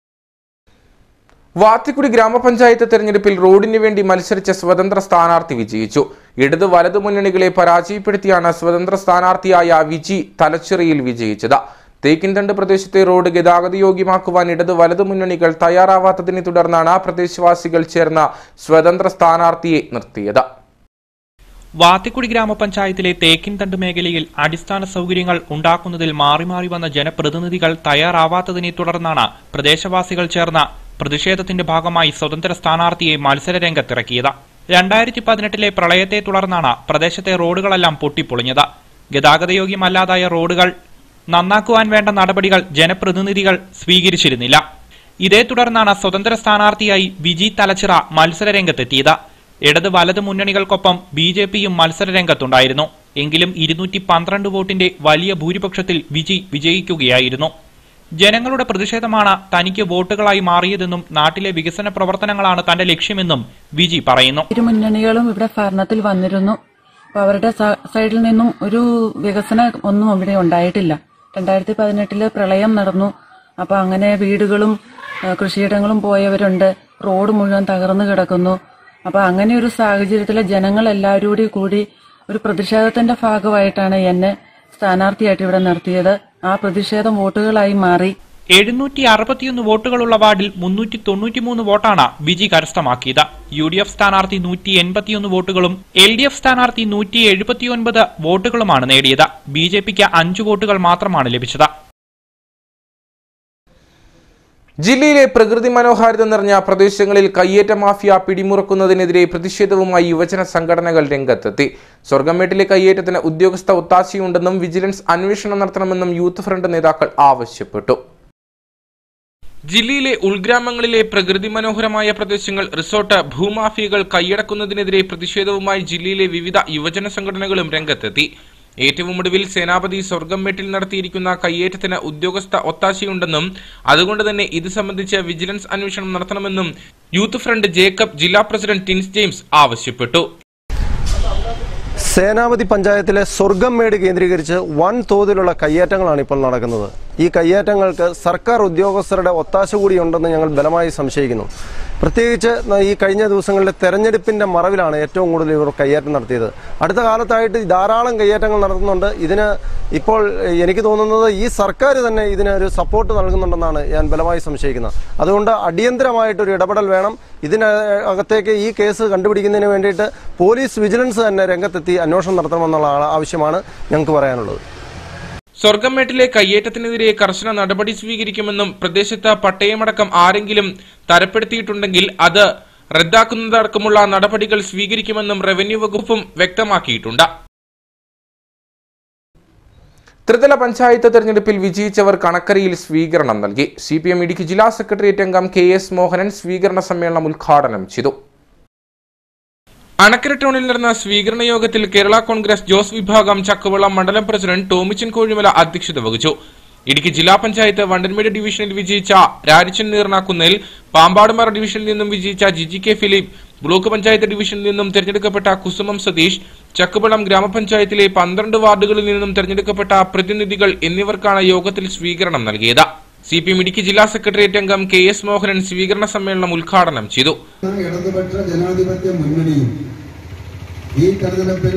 വാത്തിക്കുടി ഗ്രാമപഞ്ചായത്ത് തെരഞ്ഞെടുപ്പിൽ റോഡിന് വേണ്ടി മത്സരിച്ച സ്വതന്ത്ര സ്ഥാനാർത്ഥി വിജയിച്ചു ഇടത് വലതു മുന്നണികളെ പരാജയപ്പെടുത്തിയാണ് സ്വതന്ത്ര സ്ഥാനാർത്ഥിയായ വിജി തലച്ചിറയിൽ വിജയിച്ചത് തേക്കിൻതണ്ട് പ്രദേശത്തെ റോഡ് ഗതാഗതയോഗ്യമാക്കുവാൻ ഇടത് വലതു മുന്നണികൾ തയ്യാറാവാത്തതിനെ തുടർന്നാണ് പ്രദേശവാസികൾ ചേർന്ന സ്വതന്ത്ര സ്ഥാനാർത്ഥിയെ നിർത്തിയത് വാത്തിക്കുടി ഗ്രാമപഞ്ചായത്തിലെ തേക്കിൻതണ്ട് മേഖലയിൽ അടിസ്ഥാന സൗകര്യങ്ങൾ ഉണ്ടാക്കുന്നതിൽ മാറി മാറി വന്ന ജനപ്രതിനിധികൾ തയ്യാറാവാത്തതിനെ തുടർന്നാണ് പ്രദേശവാസികൾ ചേർന്ന പ്രതിഷേധത്തിന്റെ ഭാഗമായി സ്വതന്ത്ര സ്ഥാനാർത്ഥിയെ മത്സര രംഗത്തിറക്കിയത് രണ്ടായിരത്തി പതിനെട്ടിലെ പ്രളയത്തെ തുടർന്നാണ് പ്രദേശത്തെ റോഡുകളെല്ലാം പൊട്ടിപ്പൊളിഞ്ഞത് ഗതാഗതയോഗ്യമല്ലാതായ റോഡുകൾ നന്നാക്കുവാൻ വേണ്ട നടപടികൾ ജനപ്രതിനിധികൾ സ്വീകരിച്ചിരുന്നില്ല ഇതേ തുടർന്നാണ് സ്വതന്ത്ര സ്ഥാനാർത്ഥിയായി വിജി തലച്ചിറ മത്സര രംഗത്തെത്തിയത് ഇടത് വലത് മുന്നണികൾക്കൊപ്പം ബി ജെ പിയും മത്സര രംഗത്തുണ്ടായിരുന്നു എങ്കിലും ഇരുന്നൂറ്റി പന്ത്രണ്ട് വോട്ടിന്റെ വലിയ ഭൂരിപക്ഷത്തിൽ വിജി വിജയിക്കുകയായിരുന്നു ജനങ്ങളുടെ പ്രതിഷേധമാണ് തനിക്ക് വോട്ടുകളായി മാറിയതെന്നും നാട്ടിലെ വികസന പ്രവർത്തനങ്ങളാണ് തന്റെ ലക്ഷ്യമെന്നും വിജി പറയുന്നു ഇരു മുന്നണികളും ഇവിടെ ഭരണത്തിൽ വന്നിരുന്നു അപ്പൊ അവരുടെ സ- സൈഡിൽ നിന്നും ഒരു വികസനം ഒന്നും ഇവിടെ ഉണ്ടായിട്ടില്ല രണ്ടായിരത്തി പതിനെട്ടില് പ്രളയം നടന്നു അപ്പൊ അങ്ങനെ വീടുകളും ആ, കൃഷിയിടങ്ങളും പോയവരുണ്ട് റോഡ് മുഴുവൻ തകർന്നു കിടക്കുന്നു അപ്പൊ അങ്ങനെ ഒരു സാഹചര്യത്തിൽ ജനങ്ങൾ എല്ലാവരും കൂടി കൂടി ഒരു പ്രതിഷേധത്തിന്റെ ഭാഗമായിട്ടാണ് എന്നെ സ്ഥാനാർത്ഥിയായിട്ട് ഇവിടെ നിർത്തിയത് ആ പ്രതിഷേധം വോട്ടുകളായി മാറി എഴുന്നൂറ്റി അറുപത്തിയൊന്ന് വോട്ടുകളുള്ള വാർഡിൽ മുന്നൂറ്റി തൊണ്ണൂറ്റിമൂന്ന് വോട്ടാണ് വിജി കരസ്ഥമാക്കിയത് യു ഡി എഫ് സ്ഥാനാർത്ഥി നൂറ്റി എൺപത്തിയൊന്ന് വോട്ടുകളും എൽ ഡി എഫ് സ്ഥാനാർത്ഥി നൂറ്റി എഴുപത്തിയൊൻപത് വോട്ടുകളുമാണ് നേടിയത് ബി ജെ പിക്ക് അഞ്ച് വോട്ടുകൾ മാത്രമാണ് ലഭിച്ചത് ജില്ലയിലെ പ്രകൃതി മനോഹാരിത നിറഞ്ഞ പ്രദേശങ്ങളിൽ കയ്യേറ്റ മാഫിയ പിടിമുറക്കുന്നതിനെതിരെ പ്രതിഷേധവുമായി യുവജന സംഘടനകൾ രംഗത്തെത്തി സ്വർഗമേട്ടിലെ കയ്യേറ്റത്തിന് ഉദ്യോഗസ്ഥ ഒത്താശയുണ്ടെന്നും വിജിലൻസ് അന്വേഷണം നടത്തണമെന്നും യൂത്ത് ഫ്രണ്ട് നേതാക്കൾ ആവശ്യപ്പെട്ടു ജില്ലയിലെ ഉൾഗ്രാമങ്ങളിലെ പ്രകൃതി മനോഹരമായ പ്രദേശങ്ങൾ റിസോർട്ട് ഭൂമാഫിയകൾ കൈയടക്കുന്നതിനെതിരെ പ്രതിഷേധവുമായി ജില്ലയിലെ വിവിധ യുവജന സംഘടനകളും രംഗത്തെത്തി ഏറ്റവും ഒടുവിൽ സേനാപതി സ്വർഗംമേട്ടിൽ നടത്തിയിരിക്കുന്ന കയ്യേറ്റത്തിന് ഉദ്യോഗസ്ഥ ഒത്താശയുണ്ടെന്നും അതുകൊണ്ട് തന്നെ ഇത് സംബന്ധിച്ച് വിജിലൻസ് അന്വേഷണം നടത്തണമെന്നും യൂത്ത് ഫ്രണ്ട് ജേക്കബ് ജില്ലാ പ്രസിഡന്റ് ടിൻസ് ജെയിംസ് ആവശ്യപ്പെട്ടു സേനാപതി പഞ്ചായത്തിലെ സ്വർഗംമേട് കേന്ദ്രീകരിച്ച് വൻ തോതിലുള്ള കയ്യേറ്റങ്ങളാണ് ഇപ്പോൾ നടക്കുന്നത് ഈ കയ്യേറ്റങ്ങൾക്ക് സർക്കാർ ഉദ്യോഗസ്ഥരുടെ ഒത്താശ കൂടിയുണ്ടെന്ന് ഞങ്ങൾ ബലമായി സംശയിക്കുന്നു പ്രത്യേകിച്ച് ന- ഈ കഴിഞ്ഞ ദിവസങ്ങളിലെ തെരഞ്ഞെടുപ്പിന്റെ മറവിലാണ് ഏറ്റവും കൂടുതൽ ഇവർ കയ്യേറ്റം നടത്തിയത് അടുത്ത കാലത്തായിട്ട് ധാരാളം കയ്യേറ്റങ്ങൾ നടത്തുന്നുണ്ട് ഇതിന് ഇപ്പോൾ എഹ്, എനിക്ക് തോന്നുന്നത് ഈ സർക്കാർ തന്നെ ഇതിന് ഒരു സപ്പോർട്ട് നൽകുന്നുണ്ടെന്നാണ് ഞാൻ ബലമായി സംശയിക്കുന്നത് അതുകൊണ്ട് അടിയന്തരമായിട്ടൊരു ഇടപെടൽ വേണം ഇതിനകത്തേക്ക് ഈ കേസ് കണ്ടുപിടിക്കുന്നതിന് വേണ്ടിയിട്ട് പോലീസ് വിജിലൻസ് തന്നെ രംഗത്തെത്തി അന്വേഷണം നടത്തണമെന്നുള്ള ആ- ആവശ്യമാണ് ഞങ്ങൾക്ക് പറയാനുള്ളത് സ്വർഗമേട്ടിലെ കയ്യേറ്റത്തിനെതിരെ കർശന നടപടി സ്വീകരിക്കുമെന്നും പ്രദേശത്ത് പട്ടയമടക്കം ആരെങ്കിലും തരപ്പെടുത്തിയിട്ടുണ്ടെങ്കിൽ അത് റദ്ദാക്കുന്നതടക്കമുള്ള നടപടികൾ സ്വീകരിക്കുമെന്നും റവന്യൂ വകുപ്പും വ്യക്തമാക്കിയിട്ടുണ്ട് ത്രിതല പഞ്ചായത്ത് തെരഞ്ഞെടുപ്പിൽ വിജയിച്ചവർ കണക്കരയിൽ സ്വീകരണം നൽകി സി പി എം ഇടുക്കി ജില്ലാ സെക്രട്ടേറിയറ്റ് അംഗം കെ എസ് മോഹനൻ സ്വീകരണ സമ്മേളനം ഉദ്ഘാടനം ചെയ്തു അണക്കര ടൗണിൽ നടന്ന സ്വീകരണ യോഗത്തിൽ കേരള കോൺഗ്രസ് ജോസ് വിഭാഗം ചക്കുവള്ളം മണ്ഡലം പ്രസിഡന്റ് ടോമിച്ചൻ കോഴിമല അധ്യക്ഷത വഹിച്ചു ഇടുക്കി ജില്ലാ പഞ്ചായത്ത് വണ്ടൻമേട് ഡിവിഷനിൽ വിജയിച്ച രാരിച്ചൻ നീർണാക്കുന്നിൽ പാമ്പാടുമറ ഡിവിഷനിൽ നിന്നും വിജയിച്ച ജിജി കെ ഫിലിപ്പ് ബ്ലോക്ക് പഞ്ചായത്ത് ഡിവിഷനിൽ നിന്നും തെരഞ്ഞെടുക്കപ്പെട്ട കുസുമം സതീഷ് ചക്കുവള്ളം ഗ്രാമപഞ്ചായത്തിലെ പന്ത്രണ്ട് വാർഡുകളിൽ നിന്നും തെരഞ്ഞെടുക്കപ്പെട്ട പ്രതിനിധികൾ എന്നിവർക്കാണ് യോഗത്തിൽ സ്വീകരണം നൽകിയത് സി പി എം ഇടുക്കി ജില്ലാ സെക്രട്ടേറിയറ്റ് അംഗം കെ എസ് മോഹനൻ സ്വീകരണ സമ്മേളനം ഉദ്ഘാടനം ചെയ്തു ഇടതുപക്ഷ ജനാധിപത്യ മുന്നണിയും ഈ തെരഞ്ഞെടുപ്പിൽ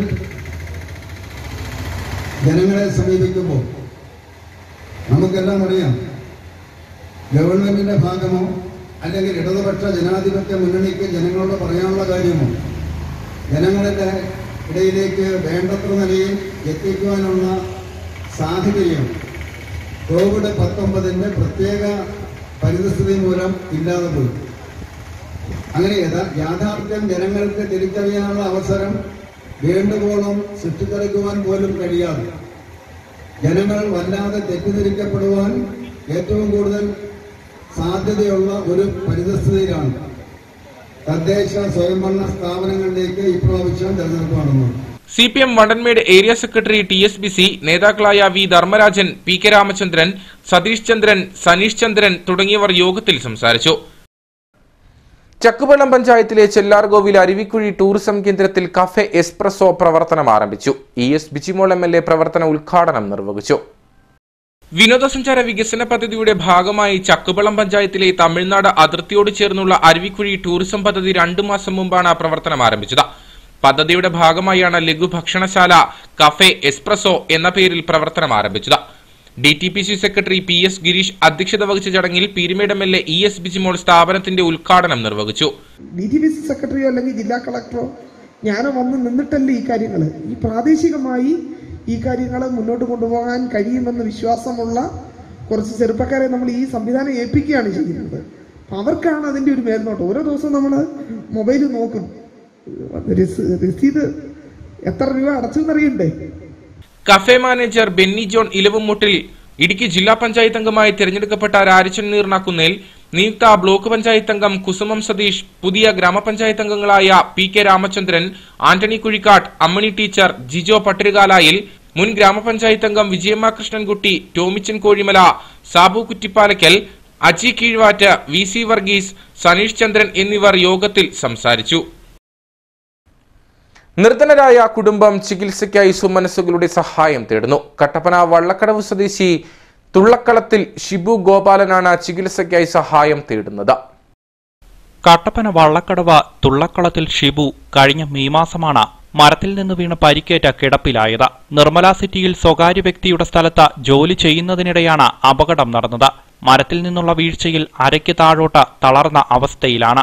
ജനങ്ങളെ സമീപിക്കുമ്പോൾ നമുക്കെല്ലാം അറിയാം ഗവൺമെന്റിന്റെ ഭാഗമോ അല്ലെങ്കിൽ ഇടതുപക്ഷ ജനാധിപത്യ മുന്നണിക്ക് ജനങ്ങളോട് പറയാനുള്ള കാര്യമോ ജനങ്ങളുടെ ഇടയിലേക്ക് വേണ്ടത്ര നിലയിൽ എത്തിക്കുവാനുള്ള സാഹചര്യം കോവിഡ് പത്തൊമ്പതിന്റെ പ്രത്യേക പരിതസ്ഥിതി മൂലം ഇല്ലാതെ പോയി അങ്ങനെ യഥാ- യാഥാർത്ഥ്യം ജനങ്ങൾക്ക് തിരിച്ചറിയാനുള്ള അവസരം വേണ്ടുവോളം സൃഷ്ടിച്ചെടുക്കുവാൻ പോലും കഴിയാതെ ജനങ്ങൾ വല്ലാതെ തെറ്റിദ്ധരിക്കപ്പെടുവാൻ ഏറ്റവും കൂടുതൽ സാധ്യതയുള്ള ഒരു പരിതസ്ഥിതിയിലാണ് തദ്ദേശ സ്വയംഭരണ സ്ഥാപനങ്ങളിലേക്ക് ഇപ്രാവശ്യം തെരഞ്ഞെടുപ്പ് നടന്നത് C P M Vandanmedu area secretary T S B C നേതാക്കളായ V Dharmarajan P K Ramachandran Satheesh Chandran Saneesh Chandran തുടങ്ങിയവർ യോഗത്തിൽ സംസാരിച്ചു ചക്കുവള്ളം പഞ്ചായത്തിലെ ചെല്ലാർകോവിൽ അരുവിക്കുഴി ടൂറിസം കേന്ദ്രത്തിൽ കഫെ എസ്പ്രസോ പ്രവർത്തനം ആരംഭിച്ചു E S Bichimol M L A പ്രവർത്തന ഉദ്ഘാടനം നിർവഹിച്ചു വിനോദസഞ്ചാര വികസന പദ്ധതിയുടെ ഭാഗമായി ചക്കുവള്ളം പഞ്ചായത്തിലെ തമിഴ്നാട് അതിർത്തിയോട് ചേർന്നുള്ള അരുവിക്കുഴി ടൂറിസം പദ്ധതി രണ്ടു മാസം മുമ്പാണ് പ്രവർത്തനം ആരംഭിച്ചത് പദ്ധതിയുടെ ഭാഗമായാണ് ലഘു ഭക്ഷണശാല കഫെ എസ്പ്രസോ എന്ന പേരിൽ പ്രവർത്തനം ആരംഭിച്ചത് D T P C secretary P S Gireesh അധ്യക്ഷത വഹിച്ച ചടങ്ങിൽ Peermade M L A E S Bijimol സ്ഥാപനത്തിന്റെ ഉദ്ഘാടനം നിർവഹിച്ചു ഡി ടി പി സി സെക്രട്ടറിയോ അല്ലെങ്കിൽ ജില്ലാ കളക്ടറോ ഞാൻ വന്ന് നിന്നിട്ടല്ല ഈ കാര്യങ്ങൾ ഈ പ്രാദേശികമായി ഈ കാര്യങ്ങൾ മുന്നോട്ട് കൊണ്ടുപോകാൻ കഴിയുമെന്ന് വിശ്വാസമുള്ള കുറച്ച് ചെറുപ്പക്കാരെ നമ്മൾ ഈ സംവിധാനം ഏൽപ്പിക്കുകയാണ് ചെയ്യുന്നത് അപ്പം അവർക്കാണ് അതിൻ്റെ ഒരു മേൽനോട്ടം ഓരോ ദിവസവും നമ്മൾ മൊബൈൽ നോക്കും രസീ- രസീത് എത്ര രൂപ അടച്ചു എന്നറിയണ്ടേ കഫേ മാനേജർ ബെന്നി ജോൺ ഇലവുമുട്ടിൽ ഇടുക്കി ജില്ലാ പഞ്ചായത്ത് അംഗമായി തിരഞ്ഞെടുക്കപ്പെട്ട രാരിച്ചൻ നീർണക്കുന്നേൽ നിയുക്ത ബ്ലോക്ക് പഞ്ചായത്ത് അംഗം കുസുമം സതീഷ് പുതിയ ഗ്രാമപഞ്ചായത്ത് അംഗങ്ങളായ P K Ramachandran Antony Kuzhikkattu Ammini teacher Jijo Pattirukalayil മുൻ ഗ്രാമപഞ്ചായത്ത് അംഗം വിജയമ്മ കൃഷ്ണൻകുട്ടി ടോമിച്ചൻ കോഴിമല സാബു കുറ്റിപ്പാലക്കൽ അജി കീഴ്വാറ്റ് വി സി വർഗീസ് സനീഷ് ചന്ദ്രൻ എന്നിവർ യോഗത്തിൽ സംസാരിച്ചു നിർധനരായ കുടുംബം ചികിത്സയ്ക്കായി സുമനസ്സുകളുടെ സഹായം തേടുന്നു കട്ടപ്പന വള്ളക്കടവ് സ്വദേശി തുള്ളക്കളത്തിൽ ഷിബു ഗോപാലനാണ് ചികിത്സയ്ക്കായി സഹായം തേടുന്നത് കട്ടപ്പന വള്ളക്കടവ് തുള്ളക്കളത്തിൽ ഷിബു കഴിഞ്ഞ മെയ് മാസമാണ് മരത്തിൽ നിന്ന് വീണ് പരിക്കേറ്റ കിടപ്പിലായത് നിർമ്മല സിറ്റിയിൽ സ്വകാര്യ വ്യക്തിയുടെ സ്ഥലത്ത് ജോലി ചെയ്യുന്നതിനിടെയാണ് അപകടം നടന്നത് മരത്തിൽ നിന്നുള്ള വീഴ്ചയിൽ അരയ്ക്ക് താഴോട്ട് തളർന്ന അവസ്ഥയിലാണ്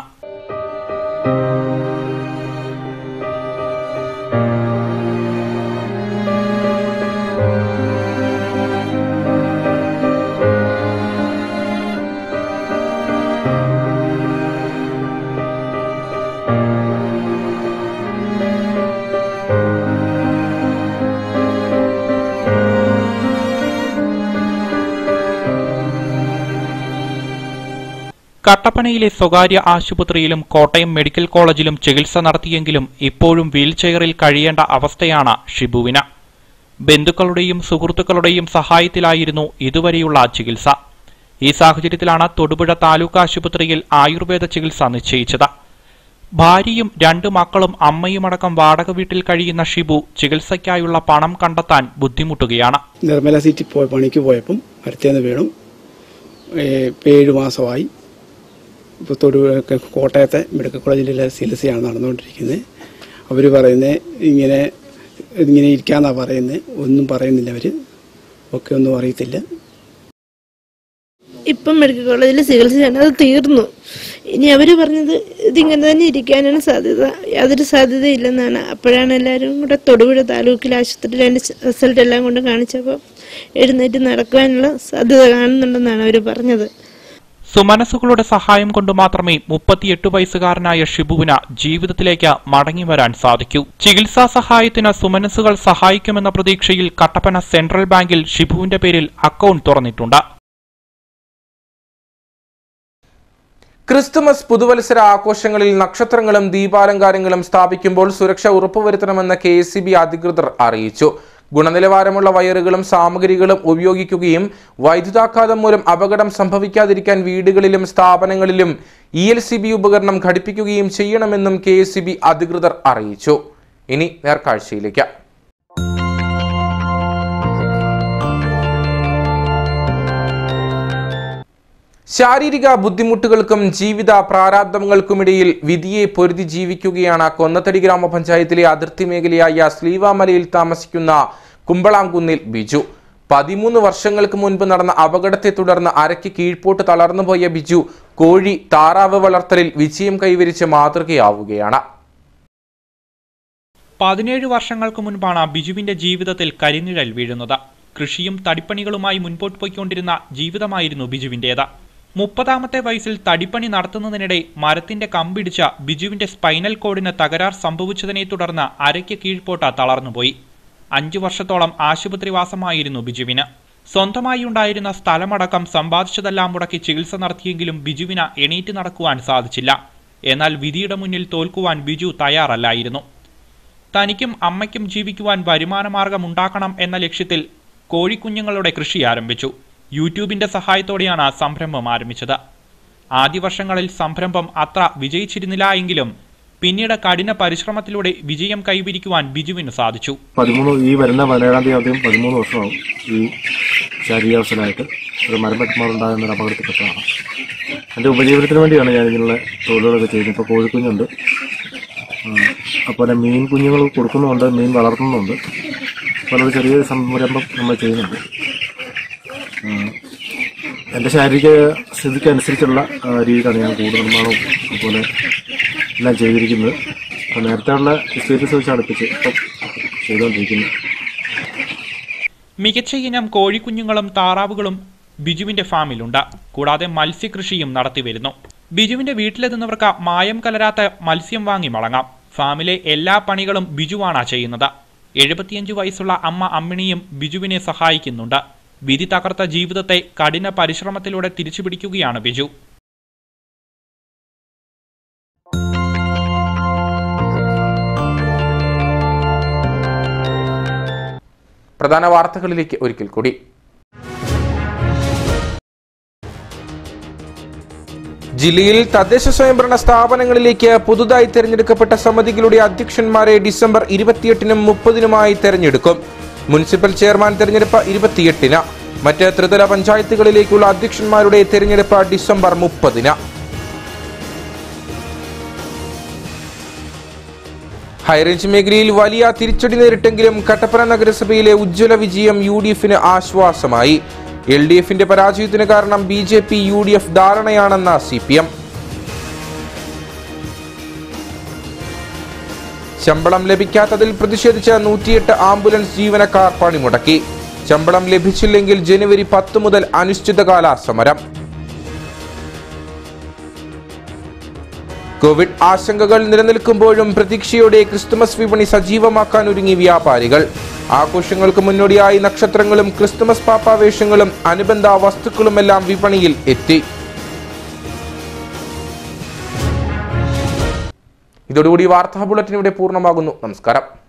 കട്ടപ്പനയിലെ സ്വകാര്യ ആശുപത്രിയിലും കോട്ടയം മെഡിക്കൽ കോളേജിലും ചികിത്സ നടത്തിയെങ്കിലും ഇപ്പോഴും വീൽചെയറിൽ കഴിയേണ്ട അവസ്ഥയാണ് ഷിബുവിന് ബന്ധുക്കളുടെയും സുഹൃത്തുക്കളുടെയും സഹായത്തിലായിരുന്നു ഇതുവരെയുള്ള ചികിത്സ ഈ സാഹചര്യത്തിലാണ് തൊടുപുഴ താലൂക്ക് ആശുപത്രിയിൽ ആയുർവേദ ചികിത്സ നിശ്ചയിച്ചത് ഭാര്യയും രണ്ട് മക്കളും അമ്മയുമടക്കം വാടക വീട്ടിൽ കഴിയുന്ന ഷിബു ചികിത്സയ്ക്കായുള്ള പണം കണ്ടെത്താൻ ബുദ്ധിമുട്ടുകയാണ് നിർമ്മല സിറ്റി പോയി പണിക്ക് പോയപ്പം മരത്തേന്ന് വീണു ഏ, ഇപ്പം ഏഴ് മാസമായി ഇപ്പോൾ തൊടുപുഴ കോട്ടയത്തെ മെഡിക്കൽ കോളേജിലെ ചികിത്സയാണ് നടന്നുകൊണ്ടിരിക്കുന്നത് അവർ പറയുന്നത് ഇങ്ങനെ ഇങ്ങനെ ഇരിക്കാന്നാണ് പറയുന്നത് ഒന്നും പറയുന്നില്ല അവർ ഒക്കെ ഒന്നും അറിയത്തില്ല ഇപ്പം മെഡിക്കൽ കോളേജിൽ ചികിത്സയാണ് അത് തീർന്നു ഇനി അവർ പറഞ്ഞത് ഇതിങ്ങനെ തന്നെ ഇരിക്കാനാണ് സാധ്യത യാതൊരു സാധ്യതയില്ലെന്നാണ് അപ്പോഴാണ് എല്ലാവരും കൂടെ തൊടുപുഴ താലൂക്കിൽ ആശുപത്രിയിൽ അതിൻ്റെ റിസൾട്ട് എല്ലാം കൊണ്ട് കാണിച്ചപ്പോൾ എഴുന്നേറ്റ് നടക്കുവാനുള്ള സാധ്യത കാണുന്നുണ്ടെന്നാണ് അവർ പറഞ്ഞത് സുമനസ്സുകളുടെ സഹായം കൊണ്ട് മാത്രമേ മുപ്പത്തിയെട്ട് വയസ്സുകാരനായ ഷിബുവിന് ജീവിതത്തിലേക്ക് മടങ്ങി വരാൻ സാധിക്കൂ ചികിത്സാ സഹായത്തിന് സുമനസ്സുകൾ സഹായിക്കുമെന്ന പ്രതീക്ഷയിൽ കട്ടപ്പന സെൻട്രൽ ബാങ്കിൽ ഷിബുവിന്റെ പേരിൽ അക്കൗണ്ട് തുറന്നിട്ടുണ്ട് ക്രിസ്തുമസ് പുതുവത്സര ആഘോഷങ്ങളിൽ നക്ഷത്രങ്ങളും ദീപാലങ്കാരങ്ങളും സ്ഥാപിക്കുമ്പോൾ സുരക്ഷ ഉറപ്പുവരുത്തണമെന്ന് കെ എസ് സി ബി അധികൃതർ അറിയിച്ചു ഗുണനിലവാരമുള്ള വയറുകളും സാമഗ്രികളും ഉപയോഗിക്കുകയും വൈദ്യുതാഘാതം മൂലം അപകടം സംഭവിക്കാതിരിക്കാൻ വീടുകളിലും സ്ഥാപനങ്ങളിലും ഇ എൽ സി ബി ഉപകരണം ഘടിപ്പിക്കുകയും ചെയ്യണമെന്നും കെ എസ് സി ബി അധികൃതർ അറിയിച്ചു ഇനി നേർക്കാഴ്ചയിലേക്ക് ശാരീരിക ബുദ്ധിമുട്ടുകൾക്കും ജീവിത പ്രാരാബ്ദങ്ങൾക്കുമിടയിൽ വിധിയെ പൊരുതി ജീവിക്കുകയാണ് കൊന്നത്തടി ഗ്രാമപഞ്ചായത്തിലെ അതിർത്തി മേഖലയായ സ്ലീവാമലയിൽ താമസിക്കുന്ന കുമ്പളാംകുന്നിൽ ബിജു പതിമൂന്ന് വർഷങ്ങൾക്ക് മുൻപ് നടന്ന അപകടത്തെ തുടർന്ന് അരയ്ക്ക് കീഴ്പോട്ട് തളർന്നുപോയ ബിജു കോഴി താറാവ് വളർത്തലിൽ വിജയം കൈവരിച്ച് മാതൃകയാവുകയാണ് പതിനേഴ് വർഷങ്ങൾക്ക് മുൻപാണ് ബിജുവിന്റെ ജീവിതത്തിൽ കരിനിഴൽ വീഴുന്നത് കൃഷിയും തടിപ്പണികളുമായി മുൻപോട്ട് പോയിക്കൊണ്ടിരുന്ന ജീവിതമായിരുന്നു ബിജുവിന്റേത് മുപ്പതാമത്തെ വയസ്സിൽ തടിപ്പണി നടത്തുന്നതിനിടെ മരത്തിന്റെ കമ്പിടിച്ച ബിജുവിന്റെ സ്പൈനൽ കോഡിന് തകരാർ സംഭവിച്ചതിനെ തുടർന്ന് അരയ്ക്ക് കീഴ്പോട്ട് തളർന്നുപോയി അഞ്ചു വർഷത്തോളം ആശുപത്രിവാസമായിരുന്നു ബിജുവിന് സ്വന്തമായി ഉണ്ടായിരുന്ന സ്ഥലമടക്കം സമ്പാദിച്ചതെല്ലാം മുടക്കി ചികിത്സ നടത്തിയെങ്കിലും ബിജുവിന് എണീറ്റ് നടക്കുവാൻ സാധിച്ചില്ല എന്നാൽ വിധിയുടെ മുന്നിൽ തോൽക്കുവാൻ ബിജു തയ്യാറല്ലായിരുന്നു തനിക്കും അമ്മയ്ക്കും ജീവിക്കുവാൻ വരുമാനമാർഗം ഉണ്ടാക്കണം എന്ന ലക്ഷ്യത്തിൽ കോഴിക്കുഞ്ഞുങ്ങളുടെ കൃഷി ആരംഭിച്ചു യൂട്യൂബിന്റെ സഹായത്തോടെയാണ് സംരംഭം ആരംഭിച്ചത് ആദ്യ വർഷങ്ങളിൽ സംരംഭം അത്ര വിജയിച്ചിരുന്നില്ല എങ്കിലും പിന്നീട് കഠിന പരിശ്രമത്തിലൂടെ വിജയം കൈവരിക്കുവാൻ ബിജുവിന് സാധിച്ചു പതിമൂന്ന് ഈ വരുന്ന പതിനേഴാം തീയതി ആദ്യം പതിമൂന്ന് വർഷമാവും ഈ ശാരീരികാവസ്ഥയിലായിട്ട് ഒരു മരം വെട്ടുമാറുണ്ടാകുന്ന ഒരു അപകടത്തിൽപ്പെട്ടതാണ് എൻ്റെ ഉപജീവനത്തിന് വേണ്ടിയാണ് ഞാൻ ഇങ്ങനെയുള്ള തൊഴിലുകളൊക്കെ ചെയ്യുന്നത് ഇപ്പോൾ കോഴിക്കുഞ്ഞുണ്ട് അതുപോലെ മീൻ കുഞ്ഞുങ്ങൾ കൊടുക്കുന്നുണ്ട് മീൻ വളർത്തുന്നുണ്ട് വളരെ ചെറിയ സംരംഭം നമ്മൾ ചെയ്യുന്നുണ്ട് ഉം. എൻ്റെ ശാരീരിക സ്ഥിതിക്ക് അനുസരിച്ചുള്ള ആ, രീതിയിലാണ് ഞാൻ കൂട് നിർമ്മാണവും അതുപോലെ എല്ലാം ചെയ്തിരിക്കുന്നത് അപ്പോൾ നേരത്തെ ഉള്ള സ്റ്റേറ്റസ് വെച്ച് അടുപ്പിച്ച് ഇപ്പം ചെയ്തുകൊണ്ടിരിക്കുന്നു മികച്ച ഇനം കോഴിക്കുഞ്ഞുങ്ങളും താറാവുകളും ബിജുവിന്റെ ഫാമിലുണ്ട് കൂടാതെ മത്സ്യകൃഷിയും നടത്തിവരുന്നു ബിജുവിന്റെ വീട്ടിലെത്തുന്നവർക്ക് മായം കലരാത്ത മത്സ്യം വാങ്ങി മടങ്ങാം ഫാമിലെ എല്ലാ പണികളും ബിജുവാണ് ചെയ്യുന്നത് എഴുപത്തിയഞ്ചു വയസ്സുള്ള അമ്മ അമ്മിണിയും ബിജുവിനെ സഹായിക്കുന്നുണ്ട് വിധി തകർത്ത ജീവിതത്തെ കഠിന പരിശ്രമത്തിലൂടെ തിരിച്ചുപിടിക്കുകയാണ് ബിജു പ്രധാന വാർത്തകളിലേക്ക് ഒരിക്കൽ കൂടി ജില്ലയിൽ തദ്ദേശ സ്വയംഭരണ സ്ഥാപനങ്ങളിലേക്ക് പുതുതായി തെരഞ്ഞെടുക്കപ്പെട്ട സമിതികളുടെ അധ്യക്ഷന്മാരെ ഡിസംബർ ഇരുപത്തിയെട്ടിനും മുപ്പതിനുമായി തെരഞ്ഞെടുക്കും മുനിസിപ്പൽ ചെയർമാൻ തെരഞ്ഞെടുപ്പ് ഇരുപത്തിയെട്ടിന് മറ്റ് ത്രിതല പഞ്ചായത്തുകളിലേക്കുള്ള അധ്യക്ഷന്മാരുടെ തെരഞ്ഞെടുപ്പ് ഡിസംബർ മുപ്പതിന് ഹൈറേഞ്ച് മേഖലയിൽ വലിയ തിരിച്ചടി നേരിട്ടെങ്കിലും കട്ടപ്പന നഗരസഭയിലെ ഉജ്ജ്വല വിജയം യു ഡി എഫിന് ആശ്വാസമായി എൽ ഡി എഫിന്റെ പരാജയത്തിന് കാരണം B J P U D F ധാരണയാണെന്ന സി പി എം ശമ്പളം ലഭിക്കാത്തതിൽ പ്രതിഷേധിച്ച നൂറ്റിയെട്ട് ആംബുലൻസ് ജീവനക്കാർ പണിമുടക്കി ശമ്പളം ലഭിച്ചില്ലെങ്കിൽ ജനുവരി പത്ത് മുതൽ അനിശ്ചിതകാല സമരം കോവിഡ് ആശങ്കകൾ നിലനിൽക്കുമ്പോഴും പ്രതീക്ഷയോടെ ക്രിസ്തുമസ് വിപണി സജീവമാക്കാൻ ഒരുങ്ങി വ്യാപാരികൾ ആഘോഷങ്ങൾക്ക് മുന്നോടിയായി നക്ഷത്രങ്ങളും ക്രിസ്തുമസ് പാപ്പാവേഷങ്ങളും അനുബന്ധ വസ്തുക്കളുമെല്ലാം വിപണിയിൽ എത്തി ഇതോടുകൂടി വാർത്താ ബുള്ളറ്റിൻ ഇവിടെ പൂർണ്ണമാകുന്നു നമസ്കാരം